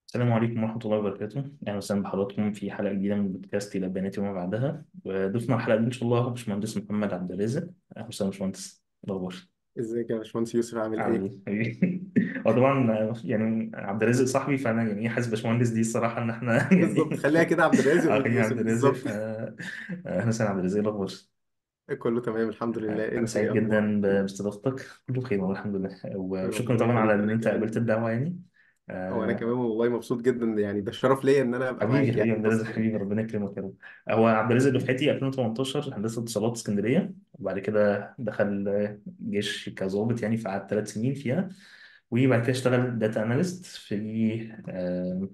السلام عليكم ورحمة الله وبركاته أهلا وسهلا بحضراتكم في حلقة جديدة من بودكاست إلى بيانات وما بعدها وضيفنا الحلقة دي إن شاء الله هو باشمهندس محمد عبد الرازق أهلا وسهلا باشمهندس إيه الأخبار ازيك يا باشمهندس يوسف عامل عامل ايه؟ إيه حبيبي هو طبعا آه، يعني عبد الرازق صاحبي فأنا يعني إيه حاسس باشمهندس دي الصراحة إن إحنا بالظبط يعني خليها كده عبد الرازق وقول عارفين يوسف عبد الرازق بالظبط ف آه، أهلا وسهلا عبد الرازق إيه الأخبار كله تمام الحمد لله أنا انت سعيد ايه اخبارك؟ جدا ب- باستضافتك كله بخير والله الحمد لله وشكرا ربنا طبعا على يخليك إن وانا أنت قبلت كمان الدعوة يعني وانا كمان آه، والله مبسوط جدا يعني ده الشرف ليا ان انا ابقى حبيبي معاك حبيبي يعني عبد الرزاق اصلا حبيبي ربنا يكرمك يا رب هو عبد الرزاق دفعتي 2018 هندسه اتصالات اسكندريه وبعد كده دخل جيش كظابط يعني فقعد ثلاث سنين فيها وبعد كده اشتغل داتا اناليست في آه،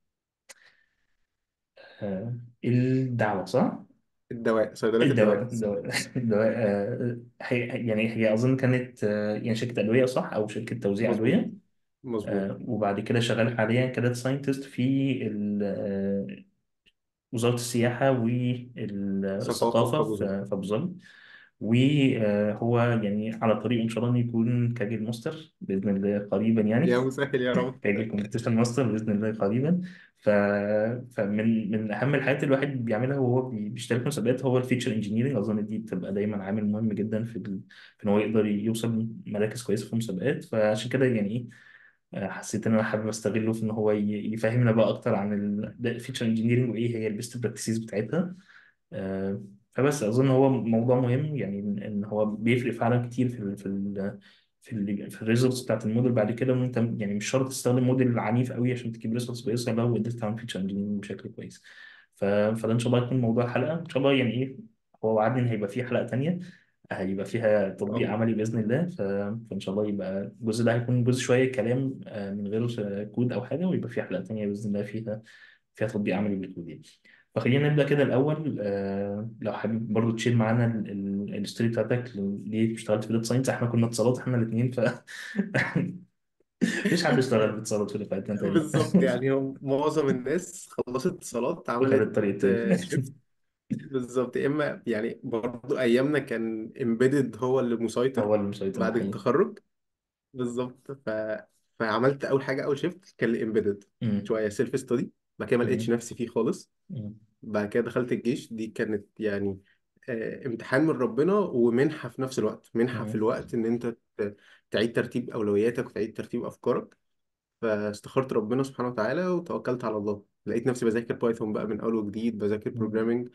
آه، الدعوه صح؟ الدواء صيدليات الدواء الدواء الدواء الدواء آه، هي يعني هي اظن كانت آه، يعني شركه ادويه صح او شركه توزيع مظبوط ادويه مظبوط آه، وبعد كده شغال حاليا كداتا ساينتست في وزارة السياحة ثقافة والثقافة في ابو ظبي في في أبو ظبي وهو يعني على طريق إن شاء الله إنه يكون كاجل ماستر بإذن الله قريبا يعني يا مسهل يا رب كاجل كومبيتيشن ماستر بإذن الله قريبا ف... فمن من أهم الحاجات اللي الواحد بيعملها وهو بي- بيشترك في مسابقات هو الفيتشر انجينيرنج أظن دي بتبقى دايما عامل مهم جدا في ال... في إن هو يقدر يوصل مراكز كويسة في المسابقات فعشان كده يعني إيه آه، حسيت ان انا حابب استغله في ان هو ي- يفهمنا بقى اكتر عن الفيتشر انجينيرنج وايه هي البيست براكتسز بتاعتها آه، فبس اظن هو موضوع مهم يعني ان إن هو بيفرق فعلا كتير في ال في ال في ال في الريزلتس بتاعت الموديل بعد كده وان انت يعني مش شرط تستخدم موديل عنيف قوي عشان تجيب ريزلتس كويسه لو قدرت تعمل فيتشر انجينيرنج بشكل كويس ف- فده ان شاء الله يكون موضوع الحلقه ان شاء الله يعني ايه هو وعدني ان هيبقى فيه حلقه تانيه هيبقى فيها تطبيق الله عملي باذن الله ف- فان شاء الله يبقى الجزء ده هيكون جزء شويه كلام آه، من غير آه، كود او حاجه ويبقى فيه حلقه تانيه باذن الله فيها فيها تطبيق عملي بالكود يعني فخلينا نبدا كده الاول آه، لو حابب برضو تشير معانا ال- ال- الستوري بتاعتك ليه اشتغلت في داتا ساينس احنا كنا اتصالات احنا الاثنين ف مفيش حد اشتغل في اتصالات في دفعتنا تقريبا بالظبط يعني هو معظم الناس خلصت اتصالات وخدت عملت طريق تاني آه، شيفت بالظبط يا اما يعني برضو ايامنا كان امبيدد هو اللي مسيطر هو اللي مسيطر ده بعد حقيقي التخرج بالظبط ف... فعملت اول حاجه اول شيفت كان الامبيدد أمم، شويه سيلف ستادي بعد كده ما لقيتش أمم، نفسي فيه خالص أمم، بعد كده دخلت الجيش دي كانت يعني آه، امتحان من ربنا ومنحه في نفس الوقت منحه في أمم، الوقت ان انت ت- تعيد ترتيب اولوياتك وتعيد ترتيب افكارك فاستخرت ربنا سبحانه وتعالى وتوكلت على الله لقيت نفسي بذاكر بايثون بقى من اول وجديد بذاكر أمم. بروجرامنج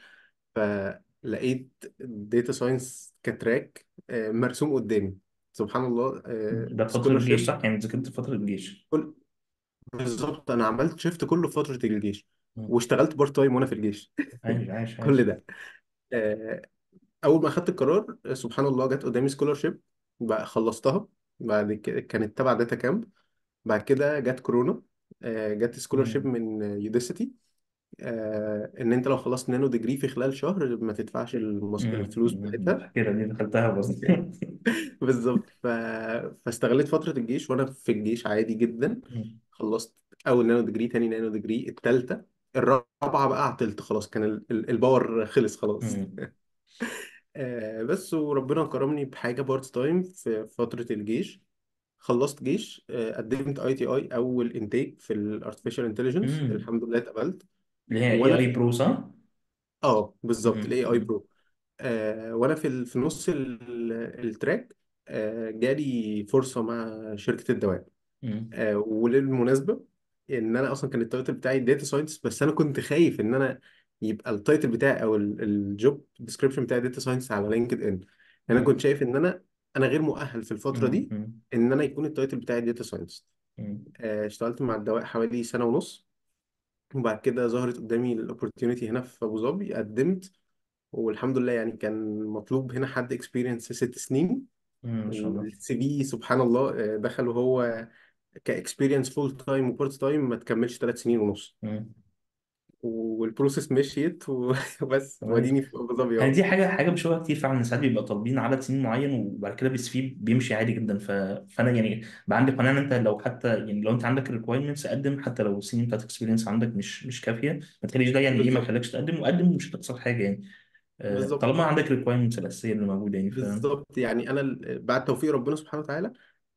فلقيت داتا ساينس كتراك آه، مرسوم قدامي سبحان الله ده في فترة الجيش سكولرشيب صح؟ يعني ذاكرت في فترة الجيش كل بالظبط انا عملت شيفت كله في فتره الجيش أمم. واشتغلت بارت تايم وانا في الجيش عايش عايش كل عايش ده آه، اول ما اخدت القرار آه، سبحان الله جت قدامي سكولرشيب بقى خلصتها بعد كده كانت تبع داتا كامب بعد كده جت كورونا آه، جت سكولرشيب أمم. من يوديسيتي آه ان انت لو خلصت نانو ديجري في خلال شهر ما تدفعش المص... أمم. الفلوس أمم. بتاعتها الفكرة دي دخلتها بس بالظبط ف... فاستغليت فترة الجيش وانا في الجيش عادي جدا أمم. خلصت اول نانو ديجري تاني نانو ديجري التالتة الرابعة بقى عطلت خلاص كان ال... ال- الباور خلص خلاص أمم. آه بس وربنا كرمني بحاجة بارت تايم في فترة الجيش خلصت جيش آه قدمت اي تي اي اول انتيك في الارتفيشال انتليجنس أمم. الحمد لله اتقبلت اللي هي اي وانا اي في برو صح؟ اه بالظبط أمم. الاي اي أمم. برو آه وانا في ال- في نص ال- التراك آه جالي فرصه مع شركه الدواء أمم. آه وللمناسبه ان انا اصلا كان التايتل بتاعي داتا ساينس بس انا كنت خايف ان انا يبقى التايتل بتاعي او الجوب ديسكريبشن بتاعي داتا ساينس على لينكد ان انا كنت شايف ان انا انا غير مؤهل في الفتره أمم. دي أمم. ان انا يكون التايتل بتاعي داتا ساينس أمم. آه اشتغلت مع الدواء حوالي سنه ونص وبعد كده ظهرت قدامي الاوبورتيونيتي هنا في ابو ظبي قدمت والحمد لله يعني كان مطلوب هنا حد اكسبيرينس ست سنين أمم. ما شاء الله والسي في سبحان الله آه، دخل وهو كاكسبيرينس فول تايم وبارت تايم ما تكملش ثلاث سنين ونص أمم. والبروسيس مشيت و- وبس تمام واديني في ابو ظبي يعني اهو دي حاجة حاجة بشوفها كتير فعلا ساعات بيبقى طالبين عدد سنين معين وبعد كده بس فيه بيمشي عادي جدا ف... فأنا يعني بقى عندي قناعة إن أنت لو حتى يعني لو أنت عندك الريكوايرمنتس قدم حتى لو السنين بتاعت اكسبيرينس عندك مش مش كافية ما تخليش ده يعني إيه ما بالظبط يخليكش تقدم وقدم مش هتخسر حاجة يعني آه، بالظبط طالما عندك الريكوايرمنتس الأساسية اللي موجودة يعني ف بالظبط يعني انا ال- بعد توفيق ربنا سبحانه وتعالى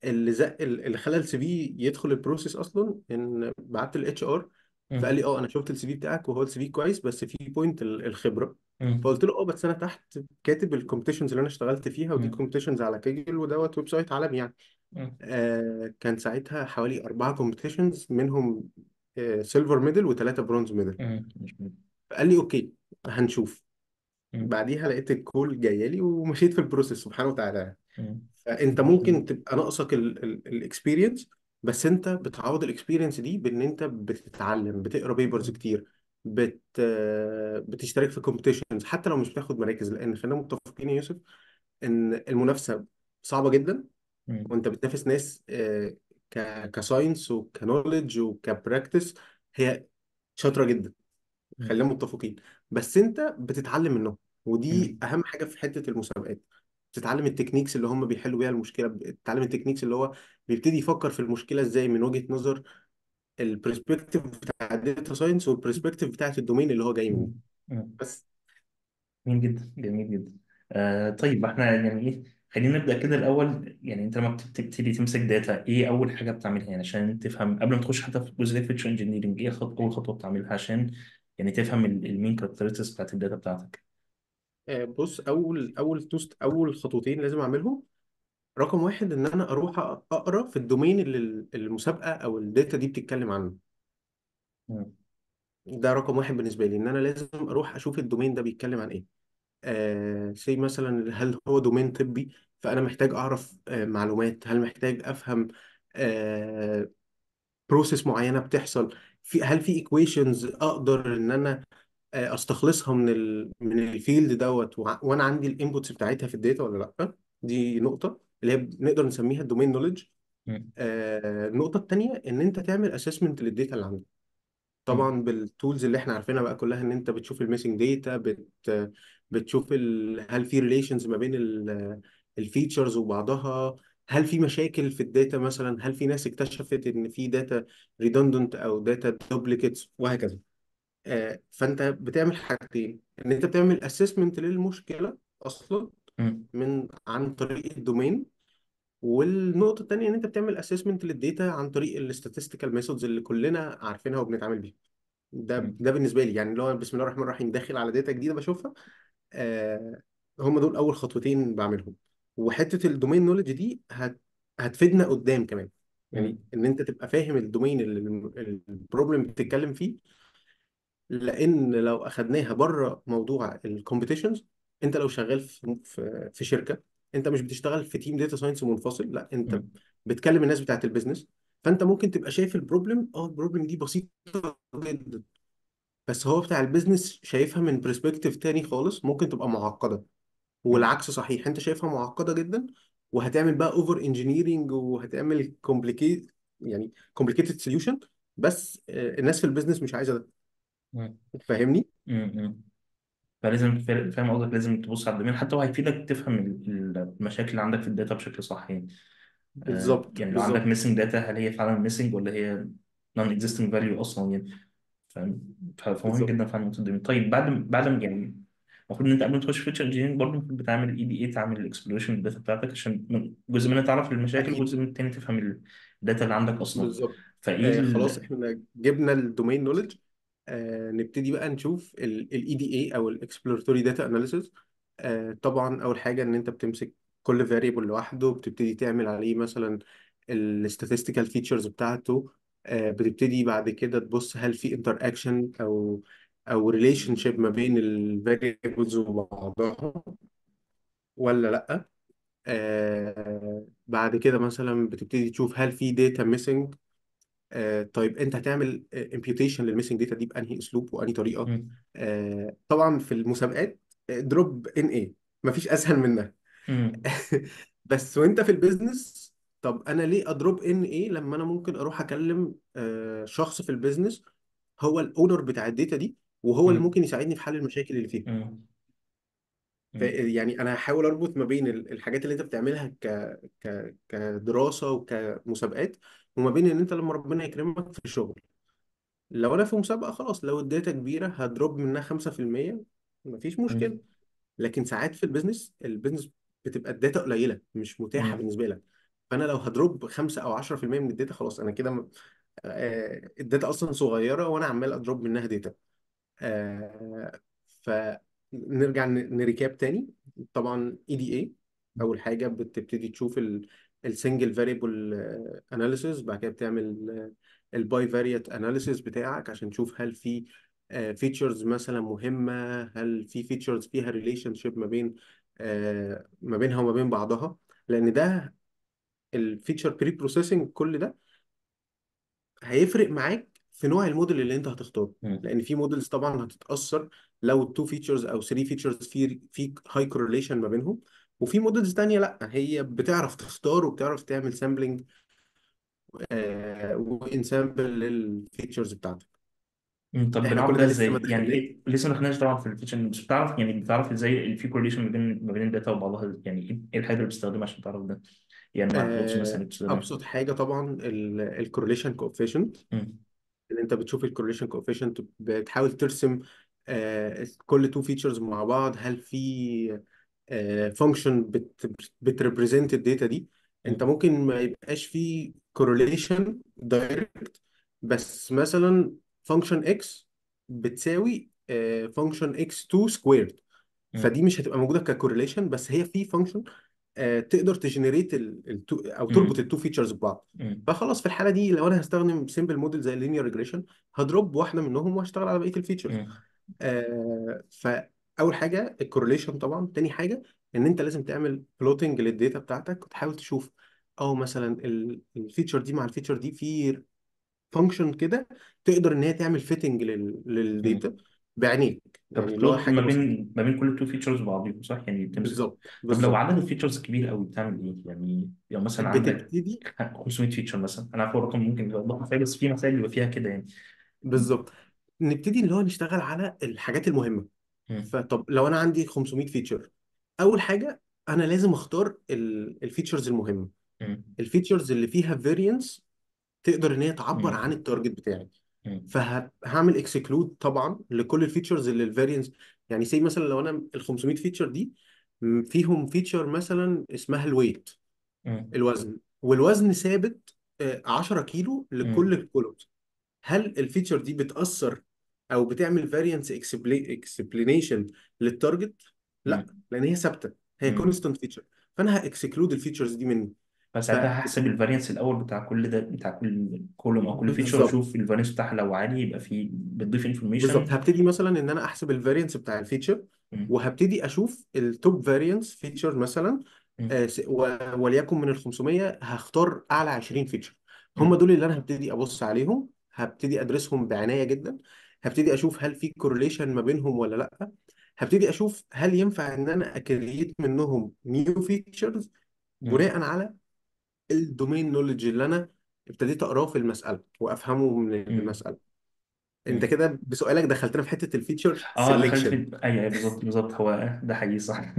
اللي زق اللي خلى السي في يدخل البروسيس اصلا ان بعت الاتش ار فقال مم. لي اه انا شفت السي في بتاعك وهو السي في كويس بس في بوينت الخبره مم. فقلت له اه بس انا تحت كاتب الكومبيتيشنز اللي انا اشتغلت فيها ودي مم. كومبيتيشنز على كيجل ودوت ويب سايت عالمي يعني مم. آه كان ساعتها حوالي اربعه كومبيتيشنز منهم سيلفر ميدل وثلاثه برونز ميدل مم. مش مهم. فقال لي اوكي هنشوف مم. بعديها لقيت الكول جايه لي ومشيت في البروسيس سبحانه وتعالى مم. فانت مش ممكن مهم. تبقى ناقصك الاكسبيرينس بس انت بتعوض الاكسبيرينس دي بان انت بتتعلم بتقرا بيبرز مم. كتير بت آه، بتشترك في كومبيتيشنز حتى لو مش بتاخد مراكز لان خلينا متفقين يا يوسف ان المنافسه صعبه جدا مم. وانت بتنافس ناس آه، ك كساينس وكنولج وكبراكتس هي شاطره جدا مم. خلينا متفقين بس انت بتتعلم منهم ودي مم. اهم حاجه في حته المسابقات بتتعلم التكنيكس اللي هم بيحلوا بيها المشكله بتتعلم التكنيكس اللي هو بيبتدي يفكر في المشكله ازاي من وجهه نظر البرسبكتيف بتاع الداتا ساينس والبرسبكتيف بتاعت الدومين اللي هو جاي منه مم. مم. بس جميل جدا جميل جدا آه طيب احنا يعني ايه خلينا نبدأ كده الأول يعني أنت لما بت- بتبتدي تمسك داتا إيه أول حاجة بتعملها يعني عشان تفهم قبل ما تخش حتى في جزء فيتشر انجينيرنج إيه خط أول خطوة بتعملها عشان يعني تفهم المين كاركترستكس بتاعت الداتا بتاعتك آه، بص اول اول توست اول خطوتين لازم اعملهم رقم واحد ان انا اروح أ- اقرا في الدومين اللي المسابقه او الداتا دي بتتكلم عنه مم. ده رقم واحد بالنسبه لي ان انا لازم اروح اشوف الدومين ده بيتكلم عن ايه آه سي مثلا هل هو دومين طبي فانا محتاج اعرف آه معلومات هل محتاج افهم آه بروسيس معينه بتحصل في هل في ايكويشنز اقدر ان انا آه استخلصها من ال من الفيلد دوت وع- وانا عندي الانبوتس بتاعتها في الداتا ولا لا دي نقطه اللي هي نقدر نسميها الدومين نوليدج مم. آه النقطه التانيه ان انت تعمل اسسمنت للداتا اللي عندك مم. طبعا بالتولز اللي احنا عارفينها بقى كلها ان انت بتشوف الميسنج داتا بت بتشوف ال... هل في ريليشنز ما بين الفيتشرز وبعضها هل في مشاكل في الداتا مثلا هل في ناس اكتشفت ان في داتا ريدندنت او داتا دوبليكيتس وهكذا آه فانت بتعمل حاجتين ان انت بتعمل اسسمنت للمشكله اصلا مم. من عن طريق الدومين والنقطه الثانيه ان انت بتعمل اسسمنت للداتا عن طريق الاستاتستيكال ميثودز اللي كلنا عارفينها وبنتعامل بيها ده مم. ده بالنسبه لي يعني اللي هو بسم الله الرحمن الرحيم داخل على داتا جديده بشوفها آه هم دول اول خطوتين بعملهم وحته الدومين نولج دي هت هتفيدنا قدام كمان يعني مم. ان انت تبقى فاهم الدومين اللي البروبلم بتتكلم فيه لان لو اخدناها بره موضوع الكومبيتيشنز انت لو شغال في في في شركه انت مش بتشتغل في تيم داتا ساينس منفصل لا انت مم. بتكلم الناس بتاعت البيزنس فانت ممكن تبقى شايف البروبلم اه البروبلم دي بسيطه جدا بس هو بتاع البيزنس شايفها من برسبكتيف تاني خالص ممكن تبقى معقدة مم. والعكس صحيح انت شايفها معقدة جدا وهتعمل بقى اوفر انجينيرنج وهتعمل كومبليكيت يعني كومبليكيتد سوليوشن بس آه، الناس في البيزنس مش عايزة ده مم. فاهمني مم. فلازم فا- فاهم قصدك لازم تبص على الدومين حتى هو هيفيدك تفهم ال- المشاكل اللي عندك في الداتا بشكل صح يعني آه بالظبط يعني لو عندك بالظبط ميسنج داتا هل هي فعلا ميسنج ولا هي نون اكزيستنج فاليو اصلا يعني فاهم ف- فمهم بالظبط جدا فعلا نقطة الدومين طيب بعد بعد ما يعني المفروض ان انت قبل ما تخش فيتشر انجينيرنج برضه المفروض بتعمل اي دي اي تعمل الاكسبلوريشن الداتا بتاعتك عشان من- جزء منها تعرف المشاكل اكيد وجزء من التاني تفهم الداتا اللي عندك اصلا بالظبط فايه آه خلاص ال... احنا جبنا الدومين نولج آه نبتدي بقى نشوف الاي دي اي او الاكسبلوراتوري داتا اناليسيز آه طبعا اول حاجه ان انت بتمسك كل فاريبل لوحده بتبتدي تعمل عليه مثلا الستاتستيكال فيتشرز بتاعته آه بتبتدي بعد كده تبص هل في انتر اكشن او او ريليشن شيب ما بين الفاريبلز وبعضها ولا لا آه بعد كده مثلا بتبتدي تشوف هل في داتا ميسنج آه طيب انت هتعمل امبيوتيشن للميسنج داتا دي بانهي اسلوب وانهي طريقه مم. آه طبعا في المسابقات دروب ان ايه مفيش اسهل منها مم. بس وانت في البيزنس طب انا ليه اضرب ان ايه لما انا ممكن اروح اكلم آه شخص في البيزنس هو الاونر بتاع الداتا دي وهو اللي مم. ممكن يساعدني في حل المشاكل اللي فيها مم. ف- مم. يعني انا هحاول اربط ما بين ال- الحاجات اللي انت بتعملها ك... ك... كدراسه وكمسابقات وما بين ان انت لما ربنا يكرمك في الشغل لو انا في مسابقه خلاص لو الداتا كبيره هدروب منها 5% مفيش مشكله مم. لكن ساعات في البيزنس البيزنس بتبقى الداتا قليله مش متاحه مم. بالنسبه لك فانا لو هدروب 5 او 10% من الداتا خلاص انا كده م- آه، الداتا اصلا صغيره وانا عمال اضرب منها داتا آه، فنرجع ن- نريكاب تاني طبعا اي دي اي اول حاجه بتبتدي تشوف السنجل فاريبل اناليسيس بعد كده بتعمل الباي فاريت اناليسيس بتاعك عشان تشوف هل في فيتشرز مثلا مهمه هل في فيتشرز فيها ريليشن شيب ما بين آه، ما بينها وما بين بعضها لان ده الفيتشر بري بروسيسنج كل ده هيفرق معاك في نوع الموديل اللي انت هتختاره مم. لان في موديلز طبعا هتتاثر لو التو فيتشرز او 3 فيتشرز في في هاي كورليشن ما بينهم وفي موديلز تانية لا هي بتعرف تختار وبتعرف تعمل سامبلنج آه وانسامبل للفيتشرز بتاعتك مم. طب احنا بنعرف كل ده ده لسه ما ازاي؟ يعني دخلناش ايه لسه ما دخلناش طبعا في الفيتشر بس بتعرف يعني بتعرف ازاي في كورليشن ما بين ما بين الداتا وبعضها يعني ايه إيه الحاجه اللي بتستخدمها عشان تعرف ده؟ يعني انواع البلوتس مثلا اللي آه بتستخدمها ابسط حاجه طبعا الكورليشن كوفيشنت مم. ان انت بتشوف الكورليشن كوفيشنت بتحاول ترسم آه كل تو فيتشرز مع بعض هل في فانكشن بت بتريبريزنت الداتا دي انت مم. ممكن ما يبقاش في كورليشن دايركت بس مثلا فانكشن اكس بتساوي فانكشن اكس 2 سكويرد مم. فدي مش هتبقى موجوده ككورليشن بس هي في فانكشن تقدر تجنريت التو او تربط مم. التو فيتشرز ببعض مم. فخلاص في الحاله دي لو انا هستخدم سيمبل موديل زي اللينير ريجريشن هدروب واحده منهم وهشتغل على بقيه الفيتشرز مم. آه فاول حاجه الكورليشن طبعا تاني حاجه ان انت لازم تعمل بلوتنج للداتا بتاعتك وتحاول تشوف او مثلا الفيتشر دي مع الفيتشر دي في فانكشن كده تقدر ان هي تعمل فيتنج مم. للداتا بعينيك يعني اللي هو فبتلوت ما حاجه بسيطه بين ما بين كل التو فيتشرز وبعضهم صح يعني بتمسك بالظبط طب لو بالظبط عدد الفيتشرز كبير قوي بتعمل ايه يعني لو مثلا عندك بتبتدي 500 فيتشر مثلا انا عارف هو الرقم ممكن يبقى ضخم شويه بس في مسائل بيبقى فيها كده يعني بالظبط نبتدي اللي هو نشتغل على الحاجات المهمه مم. فطب لو انا عندي 500 فيتشر اول حاجه انا لازم اختار الفيتشرز المهمه مم. الفيتشرز اللي فيها فيرينس تقدر ان هي تعبر عن مم. التارجت بتاعي مم. فهعمل اكسكلود طبعا لكل الفيتشرز اللي الفارينس يعني سي مثلا لو انا ال 500 فيتشر دي م، فيهم فيتشر مثلا اسمها الويت مم. الوزن والوزن ثابت آه، 10 كيلو لكل مم. الكولومز هل الفيتشر دي بتأثر او بتعمل فاريانس اكسبلينيشن للتارجت لا مم. لان هي ثابته هي مم. كونستانت فيتشر فانا هاكسكلود الفيتشرز دي مني فساعتها هحسب الفارينس الاول بتاع كل ده بتاع كل كولوم او كل فيتشر فبالظبط واشوف الفارينس بتاعها لو عالي يبقى في بتضيف بالظبط انفورميشن هبتدي مثلا ان انا احسب الفاريانس بتاع الفيتشر وهبتدي اشوف التوب فاريانس فيتشر مثلا آه، س- و- وليكن من ال 500 هختار اعلى 20 فيتشر هم دول اللي انا هبتدي ابص عليهم هبتدي ادرسهم بعناية جدا هبتدي اشوف هل في كورليشن ما بينهم ولا لا هبتدي اشوف هل ينفع ان انا اكريت منهم نيو فيتشرز بناء على الدومين نولج اللي انا ابتديت اقراه في المسألة وافهمه من المسألة انت كده بسؤالك دخلتنا في حتة الفيتشر اه دخلت في سيلكشن ايوه أيوة، بالظبط بالظبط هو ده حقيقي صح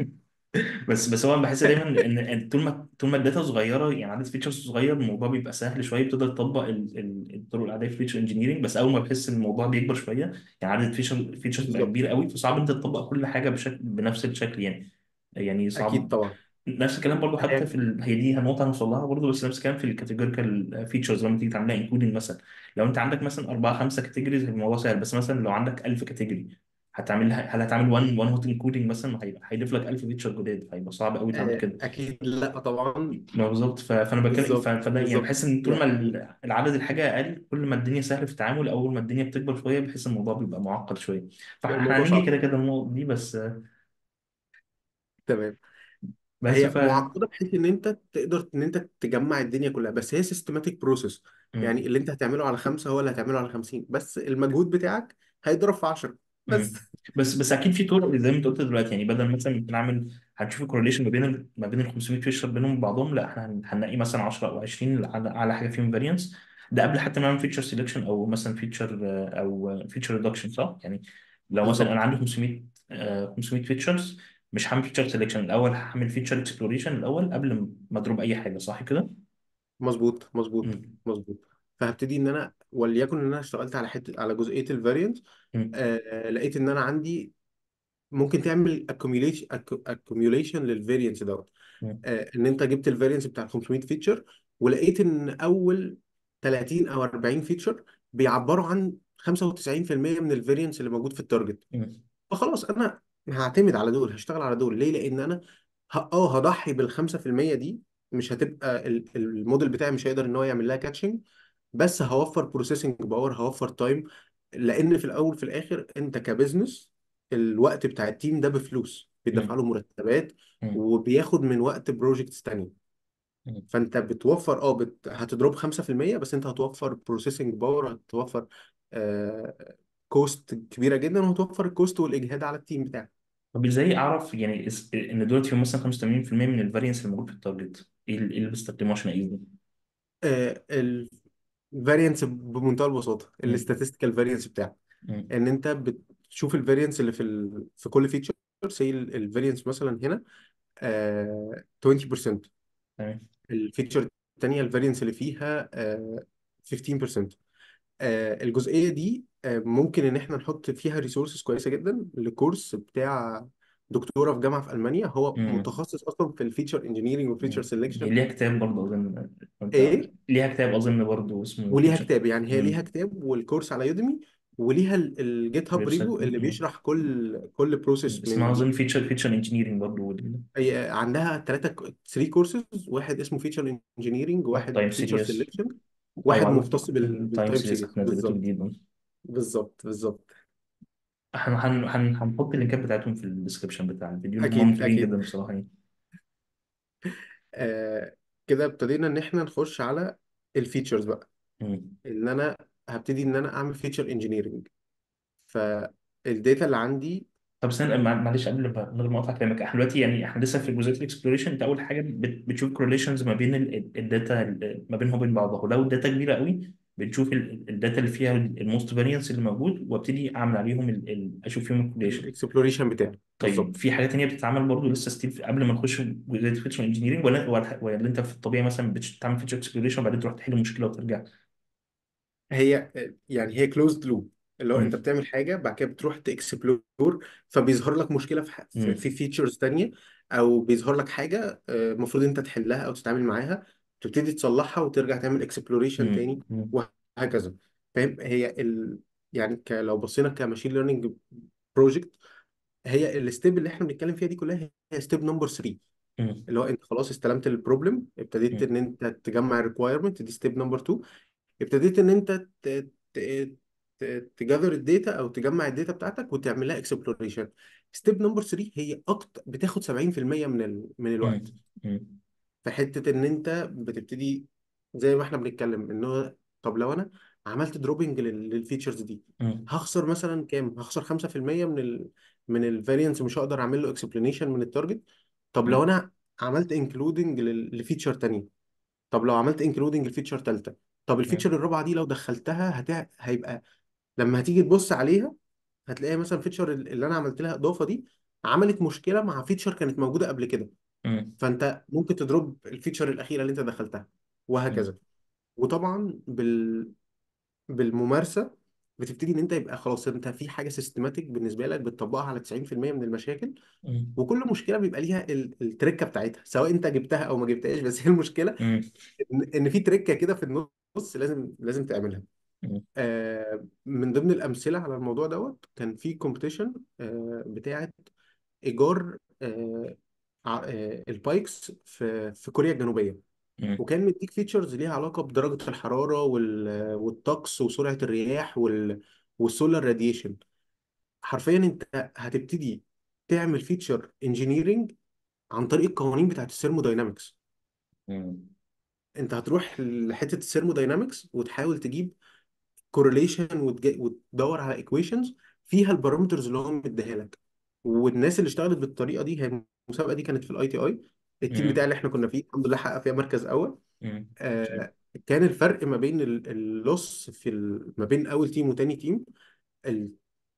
بس بس هو أنا بحس دايما ان إن طول ما طول ما الداتا صغيره يعني عدد فيتشرز صغير الموضوع بيبقى سهل شويه بتقدر تطبق ال- ال- الطرق العاديه في فيتشر انجينيرنج بس اول ما بحس ان الموضوع بيكبر شويه يعني عدد فيتشر فيتشرز بقى بالظبط كبير قوي فصعب انت تطبق كل حاجه بشكل بنفس الشكل يعني يعني اكيد صعب طبعا نفس الكلام برضو حتى هي- في ال... هي دي هنوصل هنوصل لها برضو بس نفس الكلام في الكاتيجوريكال فيتشرز لما تيجي تعملها انكلودنج مثلا لو انت عندك مثلا اربعه خمسه كاتيجوريز الموضوع سهل بس مثلا لو عندك 1000 كاتيجوري هتعملها هل هتعمل وان وان هوت انكلودنج مثلا هيبقى هيضيف لك 1000 فيتشر جداد فهيبقى صعب قوي تعمل آه، كده اكيد لا طبعا ما بالظبط ف... فانا بتكلم ف... بالظبط فده يعني بالظبط بحس ان طول ما يعني ال- العدد الحاجه اقل كل ما الدنيا سهله في التعامل اول ما الدنيا بتكبر شويه بحس الموضوع بيبقى معقد شويه فاحنا الموضوع هنيجي صعب كده كده النقط دي بس تمام بس هي ف معقده بحيث ان انت تقدر ان انت تجمع الدنيا كلها بس هي سيستماتيك بروسيس مم. يعني اللي انت هتعمله على خمسه هو اللي هتعمله على 50 بس المجهود بتاعك هيضرب في 10 بس مم. بس بس اكيد في طرق زي ما انت قلت دلوقتي يعني بدل مثلا نعمل هنشوف الكورليشن ما بين ال- ما بين ال 500 فيشر بينهم وبعضهم لا احنا هن- هنلاقي مثلا 10 او 20 على على حاجه فيهم فاريانس ده قبل حتى ما نعمل فيتشر سيلكشن او مثلا فيتشر او فيتشر ريدكشن صح يعني لو مثلا انا بالظبط عندي 500 آه، 500 فيتشرز مش هعمل فيتشر سيلكشن الاول هعمل فيتشر اكسبلوريشن الاول قبل ما اضرب اي حاجه صح كده؟ مظبوط مظبوط مم. مظبوط فهبتدي ان انا وليكن ان انا اشتغلت على حته على جزئيه الفاريانس مم. آه لقيت ان انا عندي ممكن تعمل accumulation accumulation للفارينس دوت مم. آه، ان انت جبت الفارينس بتاع 500 فيتشر ولقيت ان اول 30 او 40 فيتشر بيعبروا عن 95% من الفارينس اللي موجود في التارجت مم. فخلاص انا هعتمد على دول هشتغل على دول ليه لان انا ه- اه هضحي بالخمسة في المية دي مش هتبقى ال- الموديل بتاعي مش هيقدر ان هو يعمل لها كاتشنج بس هوفر بروسيسنج باور هوفر تايم لان في الاول في الاخر انت كبزنس الوقت بتاع التيم ده بفلوس بيدفع مم. له مرتبات مم. وبياخد من وقت بروجكتس تانية مم. فانت بتوفر اه بت... هتضرب 5% بس انت هتوفر بروسيسنج باور هتوفر آه... كوست كبيره جدا وهتوفر الكوست والاجهاد على التيم بتاعك طب ازاي اعرف يعني اس- ان دول فيهم مثلا 85% من الفارينس اللي موجود في التارجت ايه ال- إيه اللي بستخدمه عشان اقيس ده؟ آه... الفارينس بمنتهى البساطه مم. الاستاتستيكال فارينس بتاعك مم. ان انت بتشوف الفارينس اللي في ال... في كل فيتشر سي الفارينس مثلا هنا آه... 20% تمام الفيتشر الثانيه الفارينس اللي فيها آه... 15% آه، الجزئية دي آه، ممكن إن إحنا نحط فيها ريسورسز كويسة جدا لكورس بتاع دكتورة في جامعة في ألمانيا هو مم. متخصص أصلا في الفيتشر انجينيرنج والفيتشر مم. هي سelection ليها كتاب برضه اظن انت إيه ليها كتاب اظن برضه اسمه وليها فيتشر كتاب يعني هي ليها كتاب والكورس على يوديمي وليها الجيت هاب ويب سايت ريبو اللي بيشرح كل كل بروسيس اسمها من اظن فيتشر فيتشر انجينيرنج برضه وال- هي عندها ثلاثة 3 كورسز واحد اسمه فيتشر انجينيرنج اه واحد تايم فيتشر سيريس سelection ايوه واحد عارف مختص بال... التايم بالتايم سيريس سيريز نزلته بالظبط جديد بالظبط بالظبط هن هن هن هنحط اللينكات بتاعتهم في الديسكربشن بتاع الفيديو لان هم أكيد مفيدين جدا أكيد بصراحة يعني آه كده ابتدينا ان احنا نخش على الفيتشرز بقى مم. ان انا هبتدي ان انا اعمل فيتشر انجينيرنج فالداتا اللي عندي طب استنى مع- معلش قبل ما من غير ما اقطع كلامك احنا دلوقتي يعني احنا لسه في جزئيه الاكسبلوريشن انت اول حاجه بت- بتشوف كورليشنز ما بين ال- ال- الداتا ال- ما بينهم وبين بعضها ولو الداتا كبيره قوي بتشوف ال- الداتا اللي فيها الموست فاريانس اللي موجود وابتدي اعمل عليهم ال- ال- اشوف فيهم الكورليشن الاكسبلوريشن بتاعي طيب بالظبط في حاجه تانيه بتتعمل برضه لسه ستيل قبل ما نخش في جزئيه الفيتشر انجينيرنج ولا ولا ولا انت في الطبيعي مثلا بتعمل فيتشر اكسبلوريشن وبعدين تروح تحل مشكله وترجع هي يعني هي كلوزد لوب اللي هو انت مم. بتعمل حاجه بعد كده بتروح تكسبلور فبيظهر لك مشكله في ح- في مم. في فيتشرز تانية او بيظهر لك حاجه آه، المفروض انت تحلها او تتعامل معاها تبتدي تصلحها وترجع تعمل اكسبلوريشن مم. تاني مم. وهكذا فاهم هي ال... يعني ك... لو بصينا كماشين ليرنينج بروجكت هي الستيب اللي احنا بنتكلم فيها دي كلها هي ستيب نمبر 3 مم. اللي هو انت خلاص استلمت البروبلم ابتديت مم. ان انت تجمع الريكوايرمنت دي ستيب نمبر 2 ابتديت ان انت تجذر الداتا او تجمع الداتا بتاعتك وتعمل لها اكسبلوريشن ستيب نمبر 3 هي اكتر بتاخد 70% من ال... من الوقت مم. مم. في حته ان انت بتبتدي زي ما احنا بنتكلم ان هو طب لو انا عملت دروبنج للفيتشرز دي مم. هخسر مثلا كام هخسر 5% من ال من الفارينس مش هقدر اعمل له اكسبلانيشن من التارجت طب لو مم. انا عملت انكلودنج لفيتشر تانية طب لو عملت انكلودنج لفيتشر تالتة طب مم. الفيتشر الرابعه دي لو دخلتها هت... هيبقى لما هتيجي تبص عليها هتلاقيها مثلا فيتشر اللي انا عملت لها اضافه دي عملت مشكله مع فيتشر كانت موجوده قبل كده مم. فانت ممكن تضرب الفيتشر الاخيره اللي انت دخلتها مم. وهكذا وطبعا بال... بالممارسه بتبتدي ان انت يبقى خلاص انت في حاجه سيستماتيك بالنسبه لك بتطبقها على 90% من المشاكل مم. وكل مشكله بيبقى ليها ال- التركه بتاعتها سواء انت جبتها او ما جبتهاش بس هي المشكله مم. ان إن في تركه كده في النص لازم لازم تعملها مم. آه، من ضمن الامثله على الموضوع دوت كان في كومبيتيشن بتاعه ايجار آه، ع- آه، البايكس في في كوريا الجنوبيه مم. وكان مديك فيتشرز ليها علاقه بدرجه الحراره وال- والطقس وسرعه الرياح وال والسولار راديشن حرفيا انت هتبتدي تعمل فيتشر انجينيرنج عن طريق القوانين بتاعت الثيرموداينامكس مم. انت هتروح لحته الثيرموداينامكس وتحاول تجيب كورليشن وتدور على ايكويشنز فيها البارامترز اللي هو مديها لك والناس اللي اشتغلت بالطريقه دي هي المسابقه دي كانت في الاي تي اي التيم بتاعي مم. اللي احنا كنا فيه الحمد لله حقق فيها مركز اول مم. آه كان الفرق ما بين ال- اللوس في ال... ما بين اول تيم وتاني تيم ال-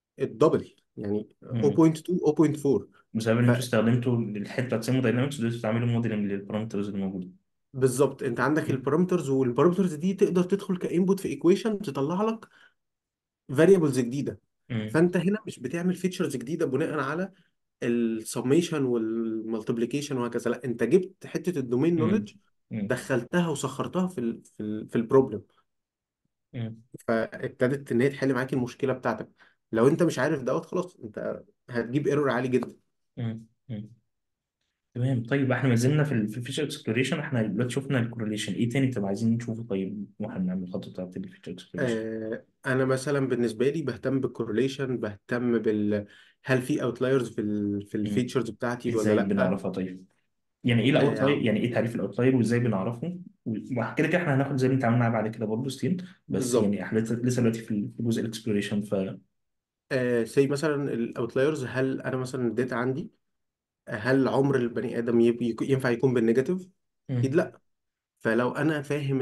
الدبل يعني مم. 0.2 0.4 بسبب ان انتوا استخدمتوا الحته بتاعت سيمو داينامكس وديتوا تعملوا موديلنج للبارامترز اللي موجوده فبالظبط انت عندك مم. البارامترز والبارامترز دي تقدر تدخل كانبوت في ايكويشن تطلع لك فاريبلز جديده مم. فانت هنا مش بتعمل فيتشرز جديده بناء على السميشن والمالتيبليكيشن وهكذا لا انت جبت حته الدومين مم. نولج مم. دخلتها وسخرتها في ال في ال في البروبلم مم. فابتدت ان هي تحل معاك المشكله بتاعتك لو انت مش عارف دوت خلاص انت هتجيب ايرور عالي جدا مم. مم. تمام طيب احنا ما زلنا في ال في الفيشر اكسبلوريشن احنا دلوقتي شفنا الكورليشن ايه تاني بتبقى عايزين نشوفه طيب واحنا بنعمل الخطوه بتاعت الفيشر اكسبلوريشن آه انا مثلا بالنسبه لي بهتم بالكورليشن بهتم بال هل في اوتلايرز في ال في الفيتشرز بتاعتي ولا ازاي لا بنعرفها طيب يعني ايه الاوتلاير آه يعني ايه تعريف الاوتلاير وازاي بنعرفه وكده كده احنا هناخد زي اللي اتعاملنا معاه بعد كده برضه ستيل بس بالظبط يعني احنا لسه لسه دلوقتي في في جزء الاكسبلوريشن ف آه زي مثلا الاوتلايرز هل انا مثلا الداتا عندي هل عمر البني ادم يب- يك- ينفع يكون بالنيجاتيف اكيد مم. لا فلو انا فاهم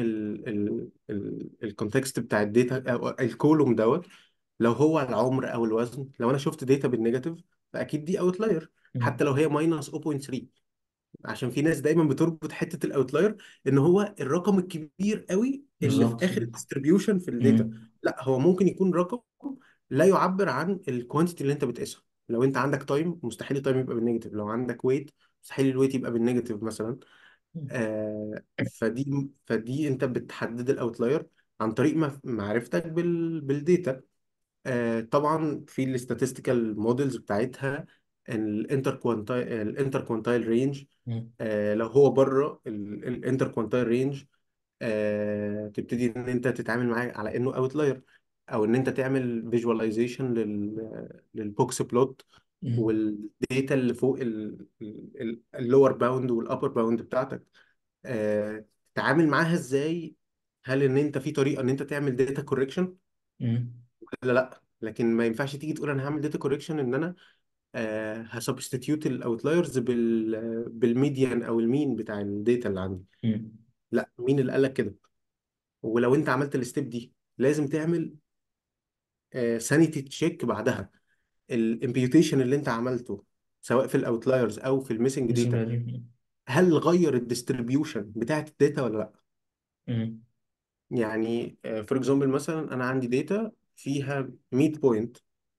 الكونتكست بتاع الداتا او الكولوم دوت لو هو العمر او الوزن لو انا شفت داتا بالنيجاتيف فاكيد دي اوتلاير مم. حتى لو هي ماينس 0.3 عشان في ناس دايما بتربط حته الاوتلاير ان هو الرقم الكبير قوي اللي في بالظبط اخر الديستريبيوشن في الداتا مم. لا هو ممكن يكون رقم لا يعبر عن الكوانتيتي اللي انت بتقيسها لو انت عندك تايم مستحيل التايم يبقى بالنيجاتيف لو عندك ويت مستحيل الويت يبقى بالنيجاتيف مثلا آه فدي فدي انت بتحدد الاوتلاير عن طريق مف- معرفتك بال بالداتا آه طبعا في الاستاتستيكال موديلز بتاعتها الانتر كوانتايل الانتر كوانتايل رينج مم. لو هو بره الانتر كوانتايل رينج تبتدي ان انت تتعامل معاه على انه اوتلاير او ان انت تعمل فيجواليزيشن لل للبوكس بلوت مم. والداتا اللي فوق اللور باوند والابر باوند بتاعتك آه، تتعامل معاها ازاي هل ان انت في طريقه ان انت تعمل داتا كوريكشن مم. ولا لا لكن ما ينفعش تيجي تقول انا هعمل داتا كوريكشن ان انا آه هسبستيتيوت الاوتلايرز بال بالميديان او المين بتاع الداتا اللي عندي مم. لا مين اللي قال لك كده ولو انت عملت الستيب دي لازم تعمل سانيتي تشيك بعدها الامبيوتيشن اللي انت عملته سواء في الاوتلايرز او في الميسنج بس داتا غريب. هل غير الديستريبيوشن بتاعت الداتا ولا لا مم. يعني فور اكزامبل مثلا انا عندي داتا فيها 100 بوينت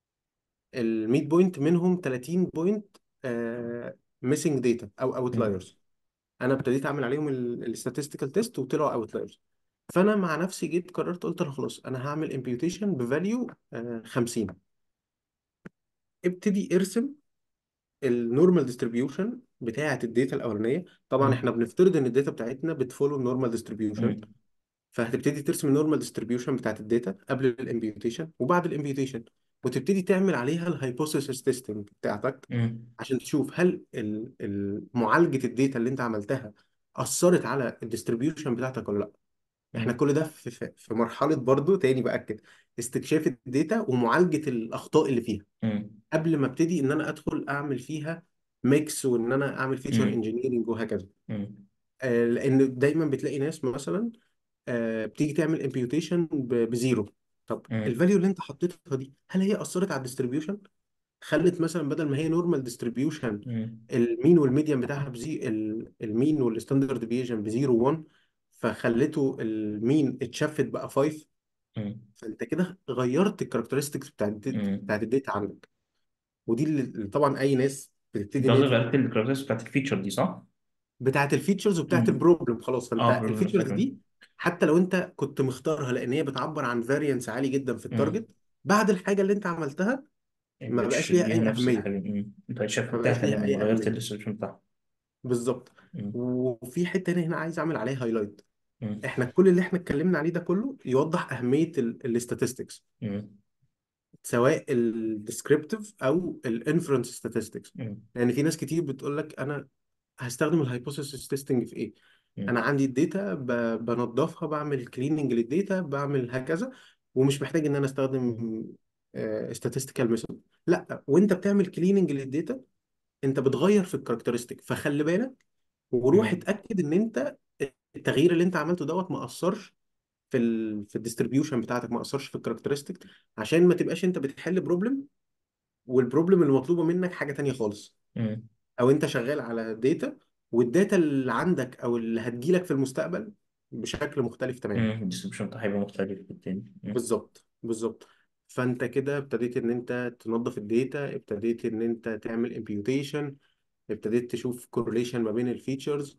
ال 100 بوينت منهم 30 بوينت ميسنج داتا او مم. اوتلايرز انا ابتديت اعمل عليهم الاستاتستيكال تيست وطلعوا اوتلايرز فانا مع نفسي جيت قررت قلت انا خلاص انا هعمل امبيوتيشن بفاليو 50 ابتدي ارسم النورمال ديستريبيوشن بتاعه الداتا الاولانيه طبعا مم. احنا بنفترض ان الداتا بتاعتنا بتفولو النورمال ديستريبيوشن مم. فهتبتدي ترسم النورمال ديستريبيوشن بتاعت الداتا قبل الامبيوتيشن وبعد الامبيوتيشن وتبتدي تعمل عليها الهايبوثيسيس تيستنج بتاعتك مم. عشان تشوف هل ال- ال- معالجة الداتا اللي انت عملتها أثرت على الديستريبيوشن بتاعتك ولا لا احنا مم. كل ده في, في, في مرحلة برضو تاني بأكد استكشاف الداتا ومعالجة الأخطاء اللي فيها مم. قبل ما ابتدي ان انا ادخل اعمل فيها ميكس وان انا اعمل فيتشر مم. انجينيرنج وهكذا مم. آه، لان دايما بتلاقي ناس مثلا آه، بتيجي تعمل امبيوتيشن بزيرو طب مم. الفاليو اللي انت حطيتها دي هل هي اثرت على الديستريبيوشن خلت مثلا بدل ما هي نورمال ديستريبيوشن مم. المين والميديان بتاعها بزي ال- المين والستاندرد ديفيجن بزيرو 1 فخلته المين اتشفت بقى 5 مم. فانت كده غيرت الكاركترستكس بتاعت الداتا مم. بتاعت الداتا عندك ودي اللي اللي طبعا اي ناس بتبتدي انت ان هي قصدك تت- غيرت الكاركترز بتاعت الفيتشر دي صح؟ بتاعت الفيتشرز وبتاعت مم. البروبلم خلاص اه فانت بروبلم الفيتشرز فاكر دي حتى لو انت كنت مختارها لان هي بتعبر عن فاريانس عالي جدا في مم. التارجت بعد الحاجه اللي انت عملتها ما مبقتش بقاش ليها ليها اي نفس اهميه الحاجة مم. انت ما شفتها بقاش ليها تماما اي غيرت اهميه الديسكربشن بتاعها بالظبط مم. وفي حته تانية هنا عايز اعمل عليها هايلايت مم. احنا كل اللي احنا اتكلمنا عليه ده كله يوضح اهميه الاستاتستكس مم. سواء الديسكريبتيف او الانفرنس statistics مم. لان في ناس كتير بتقول لك انا هستخدم الهايبوثيسيس تيستنج في ايه مم. انا عندي الداتا ب- بنضفها بعمل كليننج للداتا بعمل هكذا ومش محتاج ان انا استخدم statistical ميثود لا وانت بتعمل كليننج للداتا انت بتغير في الكاركترستيك فخلي بالك وروح مم. اتاكد ان انت التغيير اللي انت عملته دوت ما اثرش في ال في الديستريبيوشن بتاعتك ما اثرش في الكاركترستيك عشان ما تبقاش انت بتحل بروبلم والبروبلم المطلوبه منك حاجه تانية خالص مم. او انت شغال على داتا والداتا اللي عندك او اللي هتجيلك في المستقبل بشكل مختلف تماما مم. الديسكربشن بتاعها هيبقى مختلف بالتاني مم. بالظبط بالظبط فانت كده ابتديت ان انت تنظف الداتا ابتديت ان انت تعمل امبيوتيشن ابتديت تشوف كورليشن ما بين الفيتشرز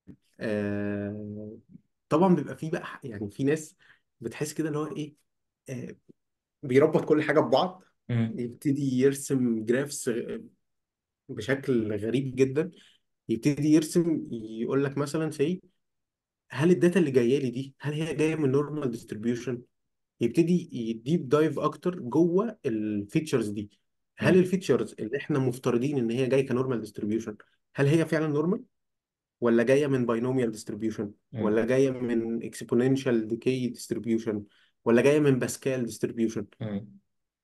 آه طبعا بيبقى في بقى يعني في ناس بتحس كده اللي هو ايه آه بيربط كل حاجه ببعض مم. يبتدي يرسم جرافس بشكل غريب جدا يبتدي يرسم يقول لك مثلا سي هل الداتا اللي جايه لي دي هل هي جايه من نورمال ديستريبيوشن يبتدي يديب دايف اكتر جوه الفيتشرز دي هل مم. الفيتشرز اللي احنا مفترضين ان هي جايه كنورمال ديستريبيوشن هل هي فعلا نورمال ولا جايه من باينوميال ديستريبيوشن مم. ولا جايه من اكسبوننشال ديكي ديستريبيوشن ولا جايه من باسكال ديستريبيوشن مم.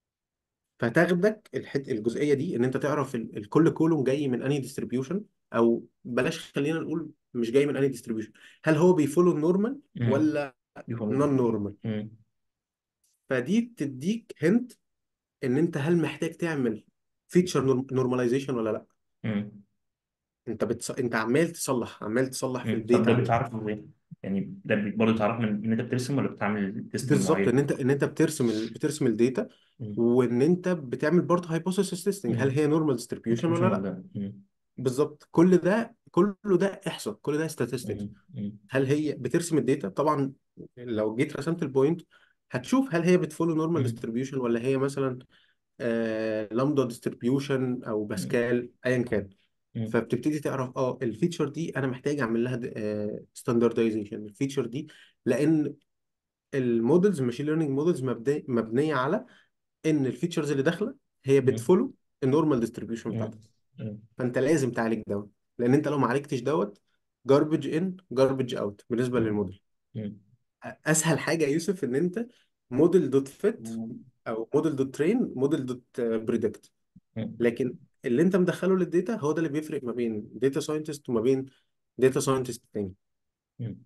فتاخدك الحت الجزئيه دي ان انت تعرف ال- الكل كولوم جاي من انهي ديستريبيوشن او بلاش خلينا نقول مش جاي من انهي ديستريبيوشن هل هو بيفولو النورمال مم. ولا يفهم. نون نورمال مم. فدي تديك هنت ان انت هل محتاج تعمل فيتشر نورماليزيشن ولا لا مم. انت بتص... انت عمال تصلح عمال تصلح في مم. طب الداتا ده عندك بتعرف ازاي؟ يعني ده بي- برضه تعرف من ان انت بترسم ولا بتعمل تيستنج بالظبط ان معين؟ انت ان انت بترسم ال... بترسم الداتا مم. وان انت بتعمل برضه هايبوثيسيس تيستنج هل مم. هي نورمال ديستريبيوشن distribution ولا لا ولا مم. بالظبط كل ده كله ده احصاء كل ده statistics مم. مم. هل هي بترسم الداتا طبعا لو جيت رسمت البوينت هتشوف هل هي بتفولو نورمال مم. ديستريبيوشن ولا هي مثلا لامدا ديستريبيوشن او مم. باسكال ايا كان مم. فبتبتدي تعرف اه الفيتشر دي انا محتاج اعمل لها ستاندردايزيشن الفيتشر دي لان المودلز الماشين ليرنينج مودلز مبنيه على ان الفيتشرز اللي داخله هي مم. بتفولو النورمال ديستريبيوشن مم. بتاعتك مم. فانت لازم تعالج دوت لان انت لو ما عالجتش دوت جاربج ان جاربج اوت بالنسبه مم. للموديل مم. اسهل حاجه يا يوسف ان انت موديل دوت فيت او موديل دوت ترين موديل دوت بريدكت مم. لكن اللي انت مدخله للداتا هو ده اللي بيفرق ما بين داتا ساينتست وما بين داتا ساينتست تاني مم.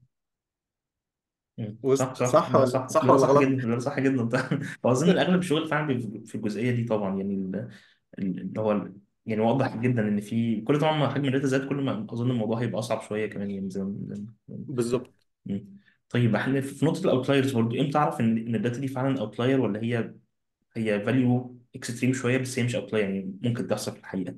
مم. صح وسط صح صح لا ولا صح صح لا ولا صح غلط جدا لا صح جدا طبعا واظن الاغلب الشغل فعلا بي- في الجزئيه دي طبعا يعني ال- ال- اللي هو ال- يعني واضح جدا ان في كل طبعا ما حجم الداتا زاد كل ما اظن الموضوع هيبقى اصعب شويه كمان يعني زي ما زي ما- بالظبط مم. طيب احنا في نقطه الاوتلايرز برضو امتى اعرف ان ان الداتا دي فعلا اوتلاير ولا هي هي فاليو اكستريم شويه بس هي مش اوتلاير يعني ممكن تحصل في الحقيقه